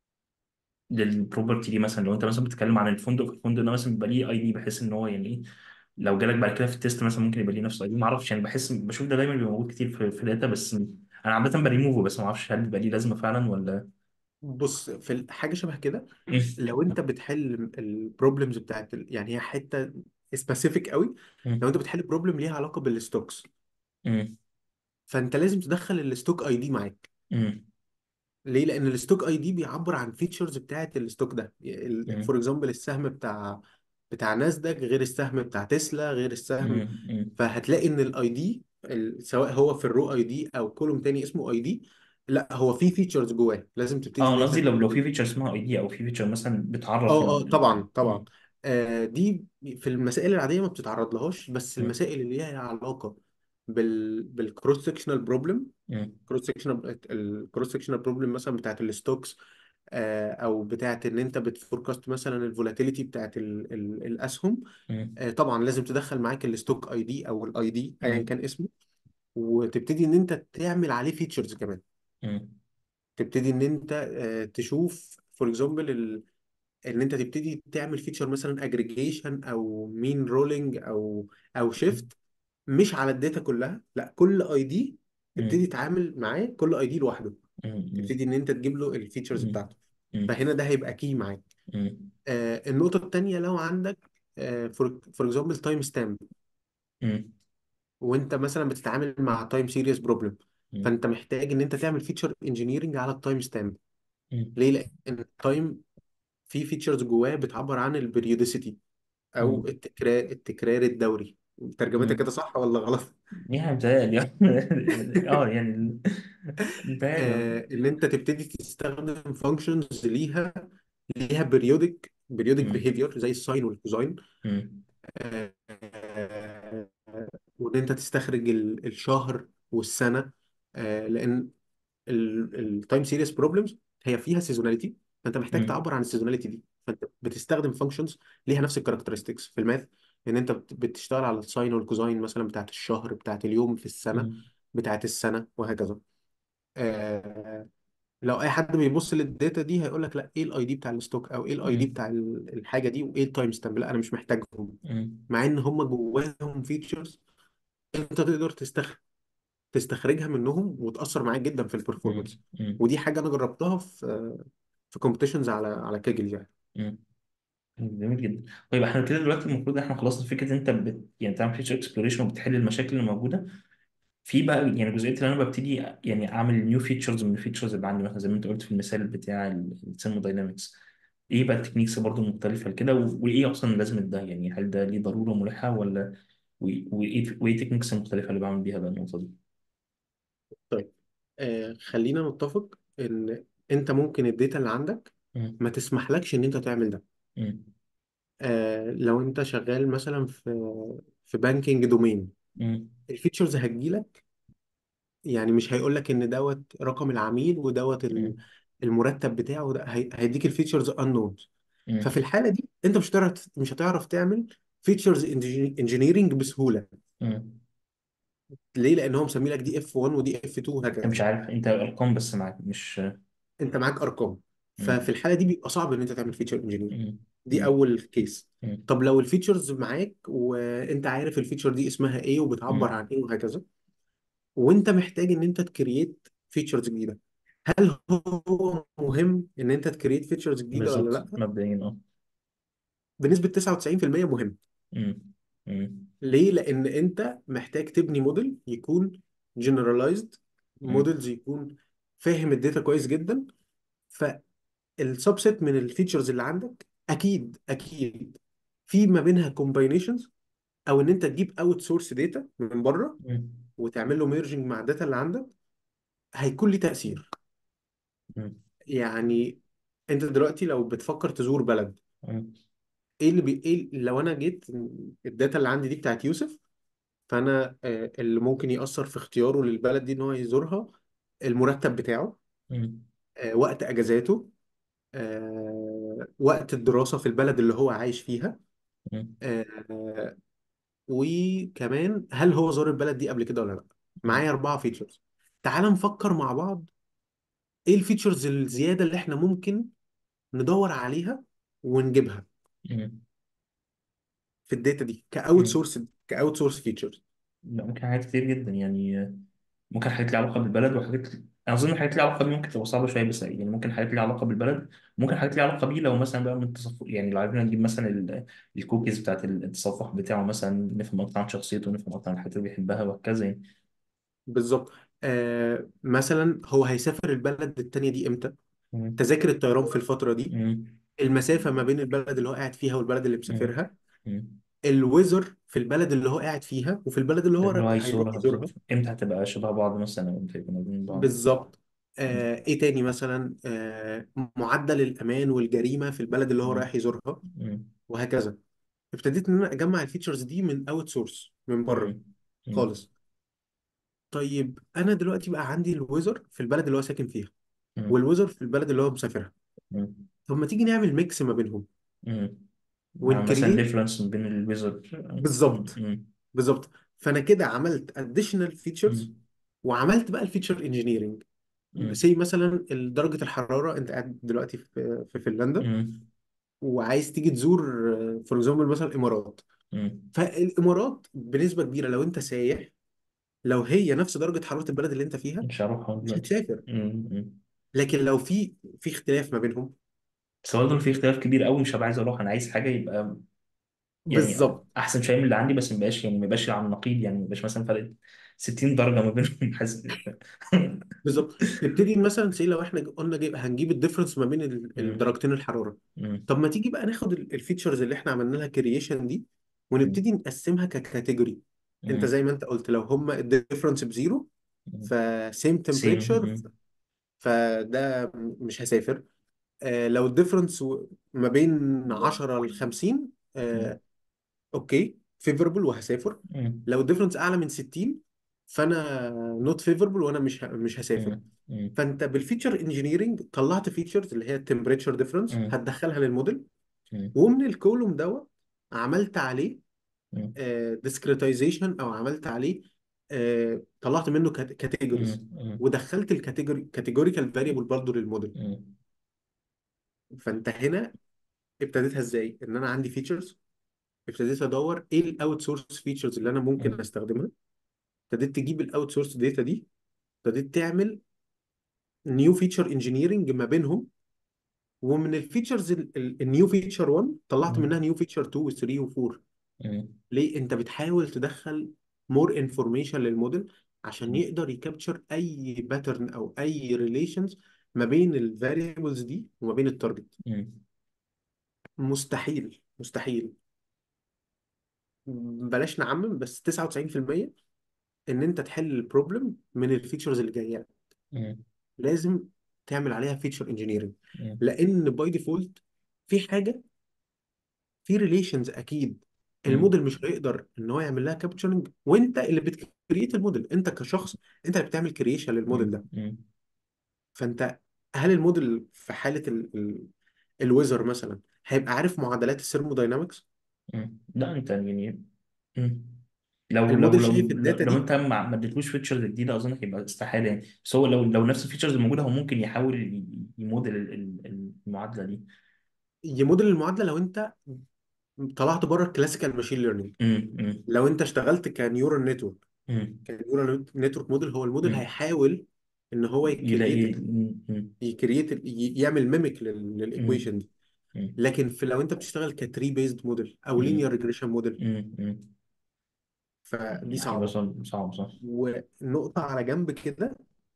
للبروبرتي دي مثلا لو انت مثلا بتتكلم عن الفندق الفندق ده مثلا بيبقى ليه اي دي بحيث ان هو يعني ايه لو جالك بعد كده في التيست مثلا ممكن يبقى ليه نفس الاي دي ما اعرفش يعني بحس بشوف ده دايما بيبقى موجود كتير في في داتا بس انا عاده بريموفه بس ما اعرفش هل بيبقى ليه لازمه فعلا ولا بص في ال- حاجه شبه كده مم. لو انت بتحل البروبلمز بتاعت ال... يعني هي حته سبيسيفيك قوي لو مم. انت بتحل بروبلم ليها علاقه بالستوكس مم. فانت لازم تدخل الستوك اي دي معاك مم. ليه لان الستوك اي دي بيعبر عن فيتشرز بتاعت الستوك ده فور مم. اكزامبل السهم بتاع بتاع ناسداك غير السهم بتاع تسلا غير السهم مم. مم. فهتلاقي ان الاي دي سواء هو في الرو اي دي او كولوم تاني اسمه اي دي لا هو في فيتشرز جواه لازم تبتدي اه ان انا انت قصدي لو لو في فيتشر اسمها اي دي او في فيتشر مثلا بتعرف اه اه ال طبعا طبعا مم. آه دي في المسائل العاديه ما بتتعرض لهاش بس مم. المسائل اللي ليها علاقه بال بالكروس سكشنال بروبلم مم. كروس سكشنال الكروس سكشنال بروبلم مثلا بتاعت الستوكس آه او بتاعت ان انت بتفوركاست مثلا الفولاتيليتي بتاعت ال ال الاسهم مم. آه طبعا لازم تدخل معاك الستوك اي دي او الاي دي ايا مم. كان اسمه وتبتدي ان انت تعمل عليه فيتشرز كمان مم. تبتدي ان انت آه تشوف فور اكزامبل ان انت تبتدي تعمل فيتشر مثلا اجريجيشن او مين رولينج او او شيفت مش على الداتا كلها لا كل اي دي تبتدي مم. تتعامل معاه كل اي دي لوحده مم. تبتدي ان انت تجيب له الفيتشرز مم. بتاعته مم. فهنا ده هيبقى كي معاك مم. آه النقطة التانية لو عندك فور فور اكزامبل تايم ستامب مم. وانت مثلا بتتعامل مع تايم سيريز بروبلم مم. فانت محتاج ان انت تعمل فيتشر انجينيرنج على التايم ستامب مم. ليه؟ لان التايم في فيتشرز جواه بتعبر عن البريوديسيتي او مم. التكرار التكرار الدوري ترجمتها مم. كده صح ولا غلط يعني بتهيألي اه يعني بتهيألي آه ان انت تبتدي تستخدم فانكشنز ليها ليها بيريودك بيريودك مم. بيهيفير زي الساين والكوزاين مم. آه وان انت تستخرج ال- الشهر والسنه آه لان التايم سيريس بروبلمز هي فيها سيزوناليتي فانت محتاج مم. تعبر عن السيزوناليتي دي فانت بتستخدم فانكشنز ليها نفس الكاركترستكس في الماث ان انت بت- بتشتغل على الساين والكوزاين مثلا بتاعت الشهر بتاعت اليوم في السنه مم. بتاعت السنه وهكذا آه لو اي حد بيبص للداتا دي هيقول لك لا ايه الاي دي بتاع الستوك او ايه الاي دي مم. بتاع ال- الحاجه دي وايه التايم ستامب لا انا مش محتاجهم مم. مع ان هم جواهم فيتشرز انت تقدر تستخدم تستخرجها منهم وتأثر معاك جدا في مم. البرفورمانس مم. ودي حاجة أنا جربتها في في كومبيتيشنز على على كاجل يعني مم. جميل جدا طيب احنا كده دلوقتي المفروض احنا خلصنا فكره انت بت... يعني تعمل فيتشر اكسبلوريشن وبتحل المشاكل اللي موجوده في بقى يعني جزئيه اللي انا ببتدي يعني اعمل نيو فيتشرز من الفيتشرز اللي عندي مثلا زي ما انت قلت في المثال بتاع الثيرموداينامكس ايه بقى التكنيكس برضو المختلفه لكده و- وايه اصلا لازمه ده يعني هل ده ليه ضروره ملحه ولا و- وايه وايه التكنيكس المختلفه اللي بعمل بيها بقى النقطه دي طيب آه خلينا نتفق إن أنت ممكن الداتا اللي عندك مم. ما تسمحلكش إن أنت تعمل ده مم. آه لو أنت شغال مثلا في في بانكينج دومين مم. الفيتشرز هتجيلك يعني مش هيقول لك إن دوت رقم العميل ودوت ال- مم. المرتب بتاعه ده هي- هيديك الفيتشرز unknown ففي مم. الحالة دي أنت مش هتعرف مش هتعرف تعمل فيتشرز انجينيرنج بسهولة مم. ليه؟ لان هو مسمي لك دي اف 1 ودي اف 2 انت وهكذا مش عارف انت ارقام بس معاك مش انت معاك ارقام ففي مم. الحاله دي بيبقى صعب ان انت تعمل فيتشر انجينير مم. دي مم. اول كيس مم. طب لو الفيتشرز معاك وانت عارف الفيتشر دي اسمها ايه وبتعبر مم. عن ايه وهكذا وانت محتاج ان انت تكريت فيتشرز جديده هل هو مهم ان انت تكريت فيتشرز جديده ولا بالظبط لا مبدئيا اه بنسبه 99% مهم مم. مم. ليه لان انت محتاج تبني موديل يكون generalized مم. موديلز يكون فاهم الداتا كويس جدا السبسيت من الفيتشرز اللي عندك اكيد اكيد في ما بينها كومباينيشنز او ان انت تجيب اوت سورس داتا من بره مم. وتعمل له ميرجنج مع الداتا اللي عندك هيكون ليه تأثير مم. يعني انت دلوقتي لو بتفكر تزور بلد مم. ايه اللي بي... ايه لو انا جيت الداتا اللي عندي دي بتاعت يوسف فانا آه، اللي ممكن يأثر في اختياره للبلد دي ان هو يزورها المرتب بتاعه مم. آه، وقت اجازاته آه، وقت الدراسة في البلد اللي هو عايش فيها مم. آه وكمان هل هو زار البلد دي قبل كده ولا لا مم. معايا اربعه فيتشرز تعال نفكر مع بعض ايه الفيتشرز الزياده اللي احنا ممكن ندور عليها ونجيبها مم. في الداتا دي كاوت مم. سورس كاوت سورس فيتشرز لا ممكن حاجات كتير جدا يعني ممكن حاجات ليها علاقة بالبلد وحاجات أنا أظن حاجات ليها علاقة بيه ممكن تبقى صعبة شوية بس يعني ممكن حاجات ليها علاقة بالبلد ممكن حاجات ليها علاقة بيه لو مثلا بقى من التصفح يعني لو عرفنا نجيب مثلا ال- الكوكيز بتاعت التصفح بتاعه مثلا نفهم أكتر عن شخصيته نفهم أكتر عن الحاجات اللي بيحبها وهكذا يعني بالظبط آه مثلا هو هيسافر البلد التانية دي امتى مم. تذاكر الطيران في الفتره دي مم. المسافه ما بين البلد اللي هو قاعد فيها والبلد اللي مم. مسافرها مم. الويذر في البلد اللي هو قاعد فيها وفي البلد اللي هو اللي هو ر- هيروح هيصورها يزورها بالظبط امتى هتبقى شبه بعض مثلا أو امتى يكونوا قريبين من بعض بالظبط مم. آه ايه تاني مثلا آه معدل الامان والجريمه في البلد اللي هو مم. رايح يزورها مم. وهكذا ابتديت ان انا اجمع الفيتشرز دي من اوت سورس من بره مم. مم. خالص طيب انا دلوقتي بقى عندي الويذر في البلد اللي هو ساكن فيها مم. والويذر في البلد اللي هو مسافرها مم. طب ما تيجي نعمل ميكس ما بينهم مم. مع مثلا ونكريت ديفرنس بين الويزر بالظبط بالظبط فانا كده عملت اديشنال فيتشرز وعملت بقى الفيتشر انجينيرنج سي مثلا درجه الحراره انت قاعد دلوقتي في في فنلندا وعايز تيجي تزور فور اكزامبل مثلا الامارات فالامارات بنسبه كبيره لو انت سايح لو هي نفس درجه حراره البلد اللي انت فيها مش هروح مش دلوقتي هتسافر مم. لكن لو في في اختلاف ما بينهم بس برضه في اختلاف كبير قوي مش هبقى عايز اروح انا عايز حاجه يبقى يعني بالظبط احسن شويه من اللي عندي بس ما يبقاش يعني ما يبقاش على النقيض يعني ما يبقاش مثلا فرق 60 درجه ما بينهم حاسس بالظبط نبتدي مثلا سي لو احنا قلنا جيب هنجيب الديفرنس ما بين ال- مم. الدرجتين الحراره مم. طب ما تيجي بقى ناخد الفيتشرز اللي احنا عملنا لها كرييشن دي ونبتدي نقسمها ككاتيجوري انت مم. زي ما انت قلت لو هما الديفرنس بزيرو فسيم تمبريتشر سيم فده مش هسافر آه لو الديفرنس ما بين 10 ل 50 آه اوكي فيفربل وهسافر لو الديفرنس اعلى من 60 فانا نوت فيفربل وانا مش ه- مش هسافر فانت بالفيتشر انجينيرنج طلعت فيتشرز اللي هي التمبريتشر ديفرنس هتدخلها للموديل ومن الكولوم دوت عملت عليه ديسكريتايزيشن او عملت عليه آه، طلعت منه كاتيجوريز ودخلت الكاتيجوري كاتيجوريكال فاريبل برضه للموديل فانت هنا ابتديتها ازاي ان انا عندي فيتشرز ابتديت ادور ايه الاوت سورس فيتشرز اللي انا ممكن استخدمها ابتديت تجيب الاوت سورس داتا دي ابتديت تعمل نيو فيتشر انجينيرنج ما بينهم ومن الفيتشرز النيو فيتشر 1 طلعت منها نيو فيتشر 2 و3 و4 ليه انت بتحاول تدخل مور انفورميشن للموديل عشان يقدر يكابتشر اي باترن او اي ريليشنز ما بين الفاريبلز دي وما بين التارجت مستحيل مستحيل بلاش نعمم بس 99% ان انت تحل البروبلم من الفيتشرز اللي جايه لازم تعمل عليها فيتشر انجينيرنج لان باي ديفولت في حاجه في ريليشنز اكيد الموديل مش هيقدر ان هو يعمل لها كابتشرنج وانت اللي بتكريت الموديل انت كشخص انت اللي بتعمل كرييشن للموديل ده فانت هل الموديل في حاله الويزر مثلا هيبقى عارف معادلات الثيرموداينامكس لا انت يعني مم. لو لو الموديل لو شايف الداتا لو دي انت ما ما اديتلوش فيتشرز جديده اظن هيبقى استحاله يعني بس هو لو لو نفس الفيتشرز الموجوده هو ممكن يحاول ي- يموديل ال- ال- المعادله دي يموديل المعادله لو انت طلعت بره الكلاسيكال ماشين ليرنينج مم. مم. لو انت اشتغلت كنيورال نتورك مم. كنيورال نتورك موديل هو الموديل مم. هيحاول ان هو يلاقي يكريت مم. مم. يكريت يعمل ميميك مم. للايكويشن دي مم. لكن في لو انت بتشتغل كتري بيزد موديل او لينير مم. ريجريشن موديل مم. مم. فدي هيبقى صعبه صعب صعب صح ونقطه على جنب كده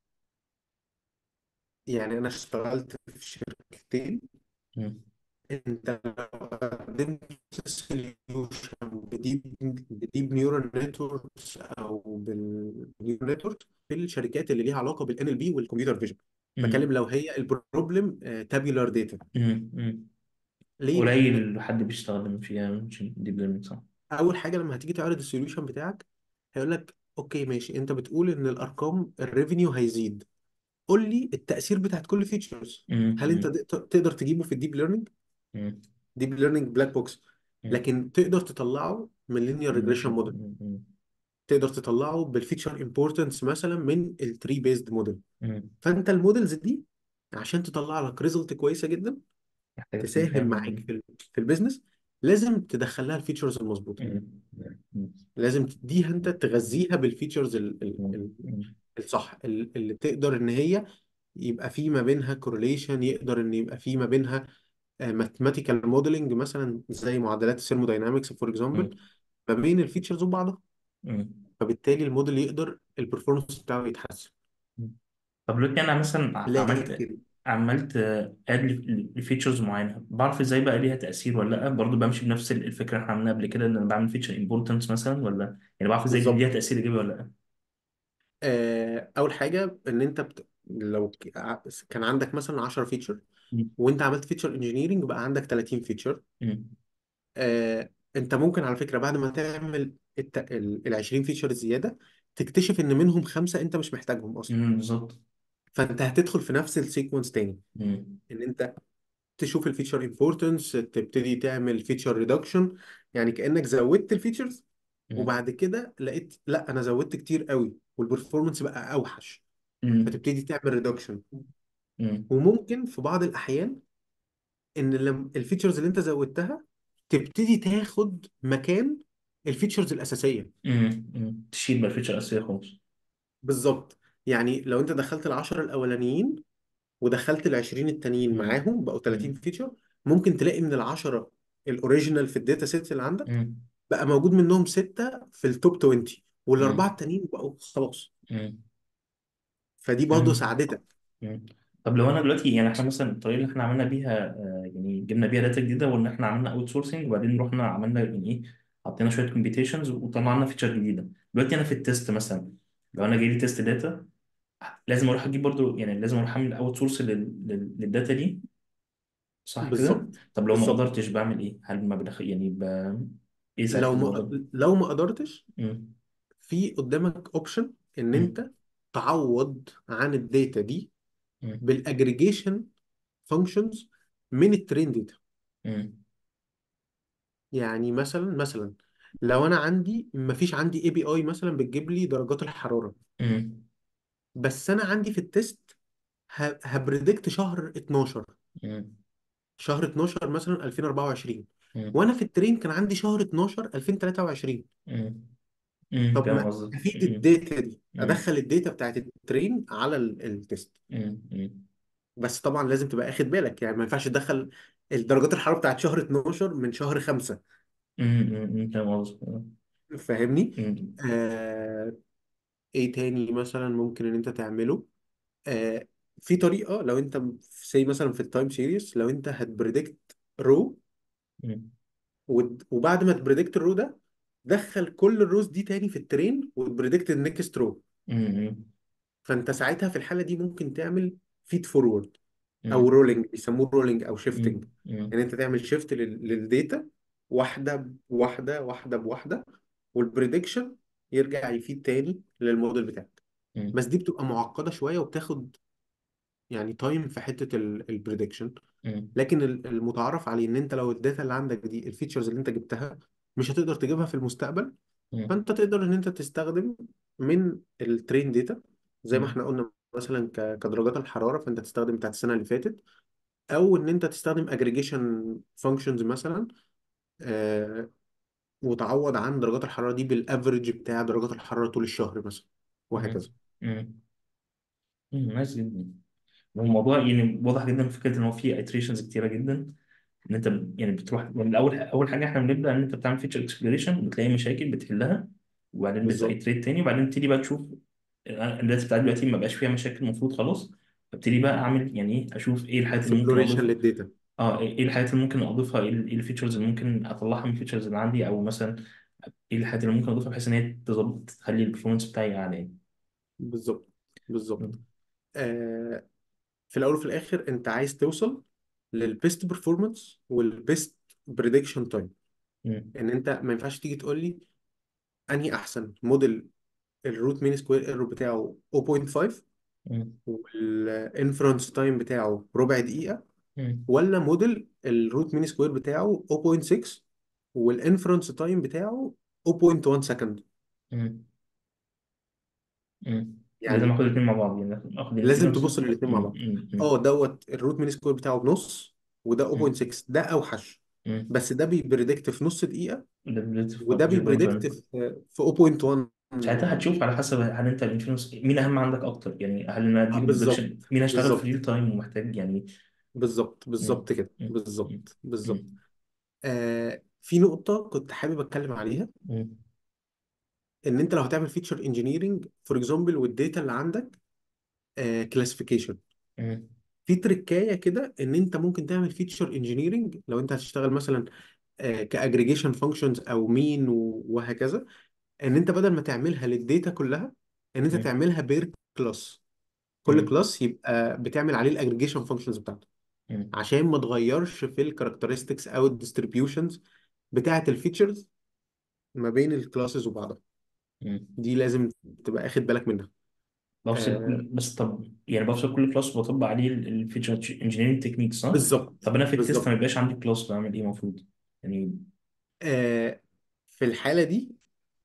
يعني انا اشتغلت في شركتين مم. انت لو قدمت سوليوشن بديب بديب نيورال نتوركس او بالنيورال نتورك في الشركات اللي ليها علاقه بالان ال بي والكمبيوتر فيجن مم. بكلم لو هي البروبلم تابيولار داتا مم. مم. ليه؟ لان قليل حد بيشتغل فيها ديب ليرنينج صح اول حاجه لما هتيجي تعرض السوليوشن بتاعك هيقول لك اوكي ماشي انت بتقول ان الارقام الريفينيو هيزيد قول لي التاثير بتاعت كل فيتشرز مم. هل انت مم. تقدر تقدر تجيبه في الديب ليرنينج مم. ديب ليرنينج بلاك بوكس مم. لكن تقدر تطلعه من linear مم. regression model مم. تقدر تطلعه بالفيتشر امبورتنس مثلا من التري بيزد موديل مم. فانت المودلز دي عشان تطلع لك ريزلت كويسه جدا محتاج تكون تساهم فاهم معاك في ال- في البيزنس لازم تدخل لها الفيتشرز المظبوطه مم. مم. لازم تديها انت تغذيها بالفيتشرز ال- ال- مم. ال- مم. الصح ال- اللي تقدر ان هي يبقى في ما بينها كورليشن يقدر ان يبقى في ما بينها ماثيماتيكال موديلنج مثلا زي معادلات الثيرموداينامكس فور اكزامبل مم. ما بين الفيتشرز وبعضها مم. فبالتالي الموديل يقدر البرفورمانس بتاعه يتحسن طب دلوقتي انا مثلا ع- عملت لكن عملت اد لفيتشرز معينه بعرف ازاي بقى ليها تاثير ولا لا برضه بمشي بنفس الفكره اللي احنا عملناها قبل كده ان انا بعمل فيتشر امبورتنس مثلا ولا يعني بعرف ازاي دي ليها بالظبط تاثير ايجابي ولا لا آه، اول حاجه ان انت بت... لو ك- ع- كان عندك مثلا 10 فيتشر مم. وانت عملت فيتشر انجينيرنج بقى عندك 30 فيتشر مم. آه، انت ممكن على فكره بعد ما تعمل الت... ال 20 فيتشر الزياده تكتشف ان منهم خمسه انت مش محتاجهم اصلا مم. بالظبط فانت هتدخل في نفس السيكونس تاني مم. ان انت تشوف الفيتشر امبورتنس تبتدي تعمل فيتشر ريدكشن يعني كانك زودت الفيتشرز مم. وبعد كده لقيت لا انا زودت كتير قوي والبرفورمانس بقى اوحش مم. فتبتدي تعمل ريدكشن مم. وممكن في بعض الاحيان ان لما الفيتشرز اللي انت زودتها تبتدي تاخد مكان الفيتشرز الاساسيه مم. مم. تشيل بقى الفيتشر الاساسيه خالص بالظبط يعني لو انت دخلت العشرة الاولانيين ودخلت العشرين التانيين مم. معاهم بقوا 30 مم. فيتشر ممكن تلاقي من العشرة الاوريجينال في الداتا سيتس اللي عندك مم. بقى موجود منهم ستة في التوب 20 والاربعه مم. التانيين بقوا خلاص مم. فدي برضه مم. ساعدتك مم. طب لو انا دلوقتي يعني احنا مثلا الطريقه اللي احنا عملنا بيها آه، يعني جبنا بيها داتا جديده وان احنا عملنا اوت سورسنج وبعدين رحنا عملنا يعني ايه حطينا شويه كومبيتيشنز وطلعنا فيتشر جديده دلوقتي انا في التيست مثلا لو انا جاي لي تيست داتا لازم اروح اجيب برضو يعني لازم اروح اعمل اوت سورس للداتا دي صح كده بالظبط طب لو ما بالظبط قدرتش بعمل ايه هل ما بدخل يعني ب... ايه ساعتها لو الوضع ما لو ما قدرتش مم. في قدامك اوبشن ان مم. انت تعوض عن الداتا دي مم. بالاجريجيشن فانكشنز من الترين داتا مم. يعني مثلا مثلا لو انا عندي ما فيش عندي اي بي اي مثلا بتجيب لي درجات الحراره مم. بس انا عندي في التيست ه- هبريدكت شهر 12 مم. شهر 12 مثلا 2024 مم. وانا في الترين كان عندي شهر 12 2023 مم. مم. طب فاهم ما قصدك افيد مم. الداتا دي مم. ادخل الداتا بتاعت الترين على ال- التيست مم. مم. بس طبعا لازم تبقى اخد بالك يعني ما ينفعش تدخل الدرجات الحراره بتاعت شهر 12 من شهر 5 مم. مم. فاهم قصدك فاهمني مم. آه ايه تاني مثلا ممكن ان انت تعمله آه في طريقه لو انت زي مثلا في التايم سيريس لو انت هتبريدكت رو مم. وبعد ما تبريدكت الرو ده دخل كل الروز دي تاني في الترين وتبريدكت النكست رو مم. فانت ساعتها في الحاله دي ممكن تعمل فيد فورورد او مم. رولينج بيسموه رولينج او شيفتنج مم. مم. يعني انت تعمل شيفت للديتا واحده بواحده واحده بواحده والبريدكشن يرجع يفيد تاني للموديل بتاعك مم. بس دي بتبقى معقده شويه وبتاخد يعني تايم في حته البريدكشن مم. لكن ال- المتعارف عليه ان انت لو الداتا اللي عندك دي الفيتشرز اللي انت جبتها مش هتقدر تجيبها في المستقبل مم. فانت تقدر ان انت تستخدم من الترين داتا زي ما مم. احنا قلنا مثلا ك- كدرجات الحراره فانت تستخدم بتاعت السنه اللي فاتت او ان انت تستخدم اجريجيشن فانكشنز مثلا آه وتعوض عن درجات الحراره دي بالافريج بتاع درجات الحراره طول الشهر مثلا مم. وهكذا مم. مم. نايس جدا والموضوع يعني واضح جدا فكره ان هو فيه iterations كتيره جدا ان انت ب- يعني بتروح يعني الاول اول حاجه احنا بنبدا ان انت بتعمل فيتشر اكسبلوريشن بتلاقي مشاكل بتحلها وبعدين بالظبط بتايتريت تاني وبعدين تبتدي بقى تشوف أنا الداتا بتاعتي دلوقتي ما بقاش فيها مشاكل المفروض خلاص ابتدي بقى اعمل يعني ايه اشوف ايه الحاجات اللي ممكن اكسبلوريشن اضيفها للداتا اه ايه إيه الحاجات اللي ممكن اضيفها ايه ال- إيه الفيتشرز اللي ممكن اطلعها من الفيتشرز اللي عندي او مثلا ايه الحاجات اللي ممكن اضيفها بحيث ان هي تظبط تخلي البرفورمانس بتاعي اعلى يعني بالظبط بالظبط م- آه في الاول وفي الاخر انت عايز توصل للبيست performance والبيست بريدكشن تايم م- ان انت ما ينفعش تيجي تقول لي انهي احسن موديل الروت مين سكوير ايرور بتاعه 0.5 م- والانفرنس تايم بتاعه ربع دقيقة م- ولا موديل الروت مين سكوير بتاعه 0.6 والانفرنس تايم بتاعه 0.1 سكند مم. مم. لازم يعني اخد الاثنين مع بعض يعني لازم اخد الاثنين لازم نفس تبص الحاجة للاثنين مع مم. بعض مم. اه دوت الروت مين سكوير بتاعه بنص وده مم. 0.6 ده اوحش مم. بس ده بيبريدكت في نص دقيقة ده بليت في وده بيبريدكت 0.1 في في 0.1 ساعتها هتشوف على حسب هل انت الانفلونس مين اهم عندك اكتر يعني هل انا آه، اديله برودكشن بالظبط مين هشتغل في بالظبط ريل تايم ومحتاج يعني بالظبط مم. بالظبط كده مم. مم. بالظبط بالظبط مم. آه في نقطة كنت حابب اتكلم عليها مم. ان انت لو هتعمل فيتشر انجينيرنج فور اكزامبل والداتا اللي عندك كلاسيفيكيشن مم. في تريكايه كده ان انت ممكن تعمل فيتشر انجينيرنج لو انت هتشتغل مثلا كاجريجيشن فانكشنز او مين وهكذا ان انت بدل ما تعملها للداتا كلها ان انت مم. تعملها بير كلاس كل مم. كلاس يبقى بتعمل عليه الاجريجيشن فانكشنز بتاعته مم. عشان ما تغيرش في الكاركترستكس او الديستريبيوشنز بتاعه الفيتشرز ما بين الكلاسز وبعضها مم. دي لازم تبقى اخد بالك منها بفصل آه كل بس طب يعني بفصل كل كلاس وبطبق عليه الفيتشر انجينيرنج تكنيك صح؟ بالظبط طب انا في التيست ما بالظبط يبقاش عندي كلاس بعمل ايه المفروض؟ يعني آه في الحالة دي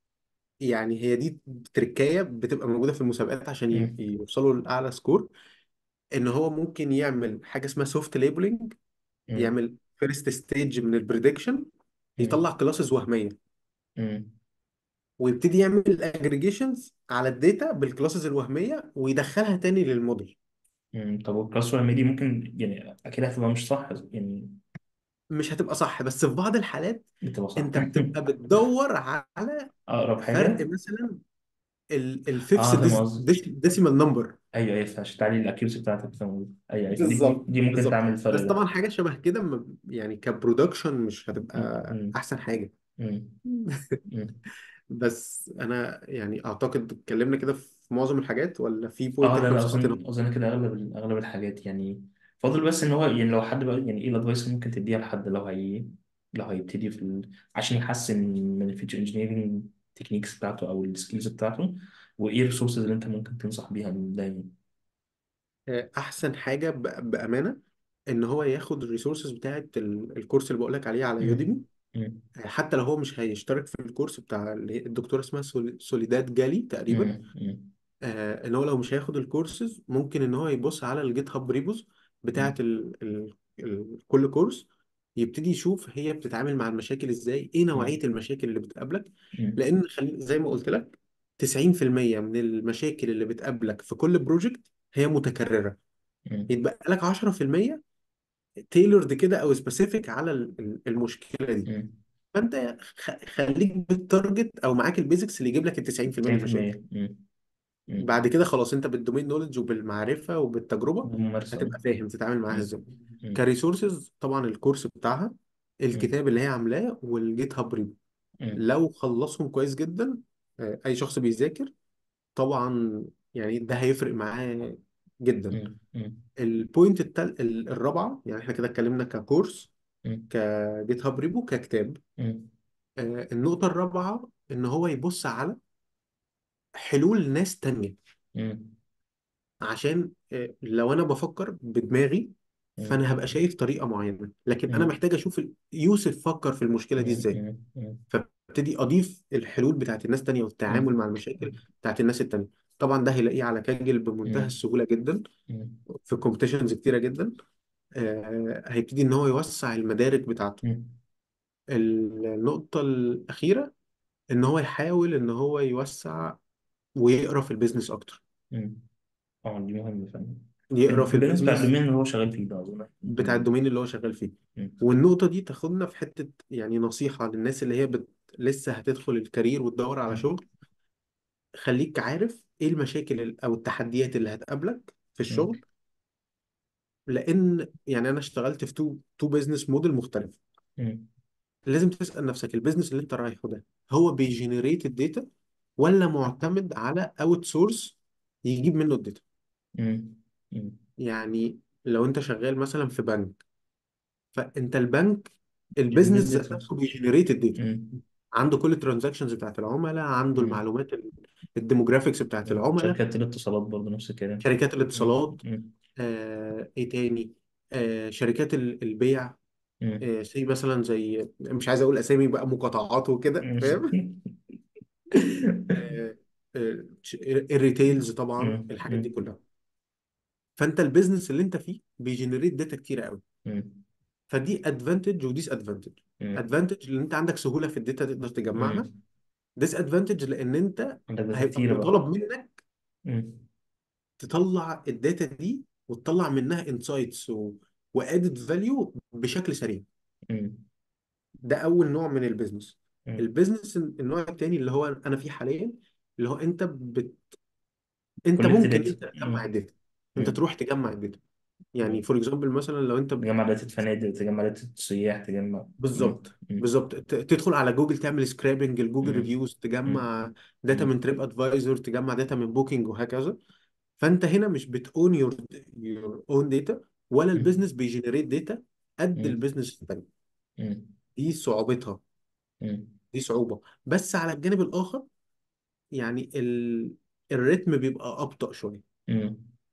يعني هي دي تركاية بتبقى موجودة في المسابقات عشان ي- مم. يوصلوا لأعلى سكور إن هو ممكن يعمل حاجة اسمها سوفت ليبلنج مم. يعمل فيرست ستيج من البريدكشن مم. يطلع كلاسز وهمية مم. ويبتدي يعمل الاجريجيشنز على الداتا بالكلاسز الوهمية ويدخلها تاني للموديل مم. طب والكلاس ولا دي ممكن يعني اكيد هتبقى مش صح يعني مش هتبقى صح بس في بعض الحالات بتبقى صح انت بتبقى بتدور على اقرب فرق حاجه مثلا الفيفث اه فاهم قصدي ديسيمال نمبر ايوه ايوه عشان تعلي الاكيوسي بتاعتك فاهم قصدي ايوه أيوة. دي, دي, بالظبط دي ممكن بالظبط تعمل الفرق بس ده طبعا حاجه شبه كده م- يعني كبرودكشن مش مم. هتبقى مم. احسن حاجه مم. مم. بس انا يعني اعتقد اتكلمنا كده في معظم الحاجات ولا في بوينت اه لا احنا لا مسقطينها اظن اظن كده اغلب اغلب الحاجات يعني فاضل بس ان هو يعني لو حد بقى يعني ايه الادفايس اللي ممكن تديها لحد لو هي لو هيبتدي في ال... عشان يحسن من الفيتشر انجينيرنج تكنيكس بتاعته او السكيلز بتاعته وايه الريسورسز اللي انت ممكن تنصح بيها دايما آه، احسن حاجه ب- بامانه ان هو ياخد الريسورسز بتاعت ال- الكورس اللي بقول لك عليه على مم. يوديمي مم. حتى لو هو مش هيشترك في الكورس بتاع اللي هي الدكتوره اسمها سول- سوليداد جالي تقريبا مم. مم. آه ان هو لو مش هياخد الكورسز ممكن ان هو يبص على الجيت هاب ريبوز بتاعت ال ال ال كل كورس يبتدي يشوف هي بتتعامل مع المشاكل ازاي ايه مم. نوعية المشاكل اللي بتقابلك مم. لان خلي زي ما قلت لك 90% من المشاكل اللي بتقابلك في كل بروجكت هي متكررة مم. يتبقى لك 10% تailored كده او سبيسيفيك على ال- ال- المشكلة دي مم. فانت خ- خليك بالتارجت او معاك البيزكس اللي يجيب لك ال 90% من المشاكل 90% مم. مم. بعد كده خلاص انت بالدومين نولج وبالمعرفة وبالتجربة ممارسة هتبقى فاهم تتعامل معاها مم. ازاي مم. كريسورسز طبعا الكورس بتاعها مم. الكتاب اللي هي عاملاه والجيت هاب ريبو مم. لو خلصهم كويس جدا آه، اي شخص بيذاكر طبعا يعني ده هيفرق معاه جدا مم. مم. البوينت التل... ال- الرابعة يعني احنا كده اتكلمنا ككورس مم. كجيت هاب ريبو ككتاب مم. آه، النقطة الرابعة ان هو يبص على حلول ناس تانية مم. عشان آه، لو انا بفكر بدماغي مم. فانا هبقى شايف طريقه معينه لكن انا مم. محتاج اشوف ال- يوسف فكر في المشكله دي مم. ازاي مم. مم. فابتدي اضيف الحلول بتاعت الناس تانية والتعامل مم. مع المشاكل بتاعت الناس التانية طبعا ده هيلاقيه على كاجل بمنتهى مم. السهوله جدا مم. في كومبيتيشنز كتيره جدا آه هيبتدي ان هو يوسع المدارك بتاعته مم. النقطه الاخيره ان هو يحاول ان هو يوسع ويقرا في البيزنس اكتر مم. اه دي مهمة فعلا في يقرا في في بالنسبة البيزنس للدومين اللي هو شغال فيه ده أظن بتاع دي الدومين اللي هو شغال فيه مم. والنقطة دي تاخدنا في حتة يعني نصيحة للناس اللي هي بت... لسه هتدخل الكارير وتدور على مم. شغل خليك عارف ايه المشاكل ال- او التحديات اللي هتقابلك في مم. الشغل لان يعني انا اشتغلت في تو تو بيزنس موديل مختلف مم. لازم تسأل نفسك البيزنس اللي انت رايحه ده هو بيجنريت الداتا ولا معتمد على اوت سورس يجيب منه الداتا مم. مم. يعني لو انت شغال مثلا في بنك فانت البنك جنريت البيزنس ذات داتا نفسه بيجنريت الداتا مم. عنده كل الترانزاكشنز بتاعت العملاء عنده مم. المعلومات ال- الديموجرافيكس بتاعت مم. العملاء شركات الاتصالات برضه نفس الكلام شركات مم. الاتصالات مم. آه ايه تاني آه شركات ال- البيع مم. سي مثلا زي مش عايز اقول اسامي بقى مقاطعات وكده فاهم آه، آه، الريتيلز طبعا مم. الحاجات دي مم. كلها فانت البيزنس اللي انت فيه بيجنريت داتا كتيره قوي مم. فدي ادفانتج وديس ادفانتج مم. ادفانتج لان انت عندك سهوله في الداتا تقدر تجمعها مم. ديس ادفانتج لان انت عندك داتا هيبقى كتيرة بقى مطالب منك مم. تطلع الداتا دي وتطلع منها انسايتس وادد فاليو بشكل سريع مم. ده اول نوع من البيزنس مم. البيزنس النوع التاني اللي هو انا فيه حاليا اللي هو انت بت... انت كولكت ممكن داتا انت تجمع الداتا انت مم. تروح تجمع الداتا يعني مم. فور اكزامبل مثلا لو انت تجمع داتا فنادق تجمع داتا سياح تجمع مم. بالظبط مم. بالظبط ت- تدخل على جوجل تعمل سكرابنج الجوجل مم. ريفيوز مم. تجمع داتا مم. من تريب ادفايزر تجمع داتا من بوكينج وهكذا فانت هنا مش بتاون يور يور اون داتا ولا مم. البيزنس بيجنريت داتا قد مم. البيزنس التاني مم. دي صعوبتها مم. دي صعوبة بس على الجانب الآخر يعني ال... الريتم بيبقى أبطأ شوية مم.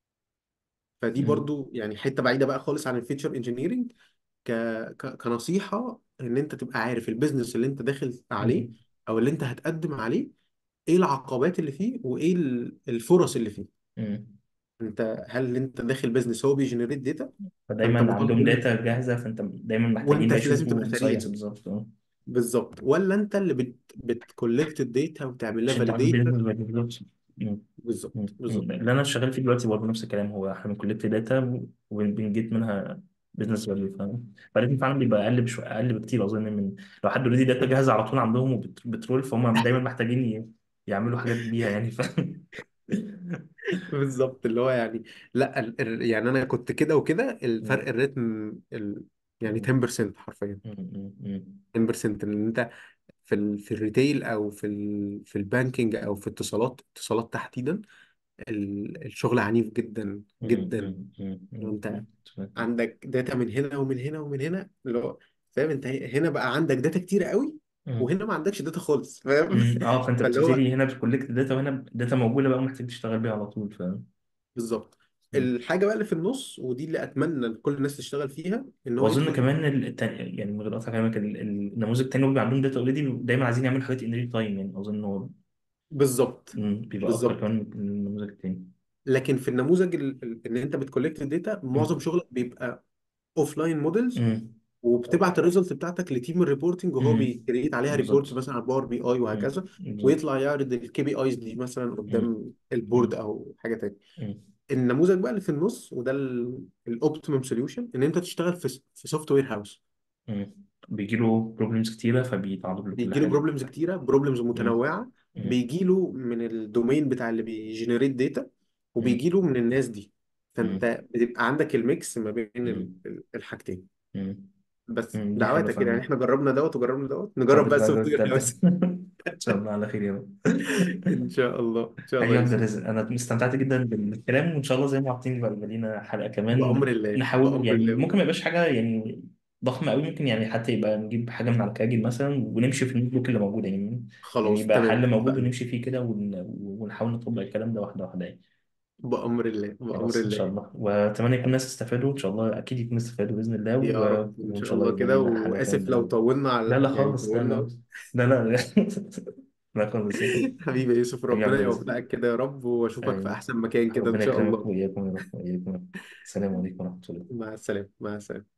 فدي مم. برضو يعني حتة بعيدة بقى خالص عن الفيتشر انجينيرنج ك... ك... كنصيحة ان انت تبقى عارف البيزنس اللي انت داخل عليه مم. او اللي انت هتقدم عليه ايه العقبات اللي فيه وايه ال- الفرص اللي فيه مم. انت هل انت داخل بيزنس هو بيجنريت داتا فانت فدايما مطالب عندهم منك داتا جاهزة فانت دايما محتاجين وانت بقى لازم يشوفوا تبقى انسايتس سريع بالظبط اه بالظبط ولا انت اللي بت... بتكولكت الداتا وتعمل لها عشان تعمل فاليديشن بيزنس بالظبط مم. مم. بالظبط مم. بالظبط اللي انا شغال فيه دلوقتي برضه نفس الكلام هو احنا بنكولكت داتا وبنجيت منها بزنس فاليو فاهم فالريتم فعلا بيبقى اقل بشويه اقل بكتير اظن من لو حد اوريدي داتا جاهزه على طول عندهم وبترول فهم دايما محتاجين ي- يعملوا حاجات بيها يعني فاهم بالظبط اللي هو يعني لا ال... ال- يعني انا كنت كده وكده الفرق مم. الريتم ال... يعني مم. 10% حرفيا مم. مم. 10% ان انت في ال... في الريتيل او في ال... في البانكينج او في اتصالات اتصالات تحديدا ال... الشغل عنيف جدا مم. جدا مم. مم. لو انت مم. مم. عندك داتا من هنا ومن هنا ومن هنا اللي هو فاهم انت هنا بقى عندك داتا كتير قوي مم. وهنا ما عندكش داتا خالص فاهم مم. اه فانت فاللي هو بتبتدي هنا بتكولكت داتا وهنا داتا موجوده بقى محتاج تشتغل بيها على طول فاهم بالظبط مم. الحاجه بقى اللي في النص ودي اللي اتمنى كل الناس تشتغل فيها ان هو واظن يدخل كمان التاني يعني من غير قطع كلامك ال- ال- النموذج التاني اللي بيبقى عندهم داتا اوريدي دايما عايزين يعملوا حاجات ان ريل تايم يعني اظن هو بالظبط مم، بيبقى اكتر بالظبط كمان من النموذج التاني لكن في النموذج ال- ال- ان انت بتكولكت الداتا مم. معظم شغلك بيبقى اوف لاين موديلز مم. وبتبعت الريزلت بتاعتك لتيم الريبورتنج وهو مم. بيكريت عليها ريبورت بالظبط مثلا على الباور بي اي مم. وهكذا بالظبط ويطلع يعرض الكي بي ايز دي مثلا مم. قدام البورد مم. او حاجه تاني مم. النموذج بقى اللي في النص وده الاوبتيمم سوليوشن ان انت تشتغل في في سوفت وير هاوس مم. بيجيله بروبلمز كتيرة فبيتعرض له كل بيجي له حاجة بروبلمز كتيره بروبلمز مم. متنوعه مم. بيجي له من الدومين بتاع اللي بيجنريت داتا مم. وبيجي له من الناس دي مم. فانت بتبقى عندك الميكس ما بين ال- مم. ال- الحاجتين مم. بس مم. دي حلوة دعواتك كده يعني فعلا احنا جربنا دوت وجربنا دوت نجرب طب بقى بقى السوفت جوة وير التالتة هاوس إن شاء الله على خير يا رب ان شاء الله ان شاء الله حاجة يا واحدة يوسف رزق أنا استمتعت جدا بالكلام وإن شاء الله زي ما عارفين يبقى يبقى لينا حلقة كمان بأمر الله نحاول بأمر يعني الله ممكن ما يبقاش حاجة يعني ضخمة أوي ممكن يعني حتى يبقى نجيب حاجة من على كاجل مثلا ونمشي في النوت بوك اللي موجودة يعني يعني خلاص يبقى تمام حل موجود اتفقنا ونمشي فيه كده ون... ونحاول نطبق الكلام ده واحدة واحدة يعني بأمر الله بأمر خلاص إن شاء الله الله وأتمنى يكون الناس استفادوا إن شاء الله أكيد يكون استفادوا بإذن الله يا و... رب ان وإن شاء شاء الله الله يبقى كده لنا حلقة كمان واسف لو بإذن طولنا الله لا على لا يعني خالص لا طولنا لا لا لا لا خالص يعني حبيبي يا يوسف حاجة ربنا واحدة رزق يوفقك كده يا رب واشوفك في آمين احسن مكان كده ان ربنا شاء يكرمك الله وإياكم يا رب وإياكم السلام عليكم ورحمة الله مع السلامة مع السلامة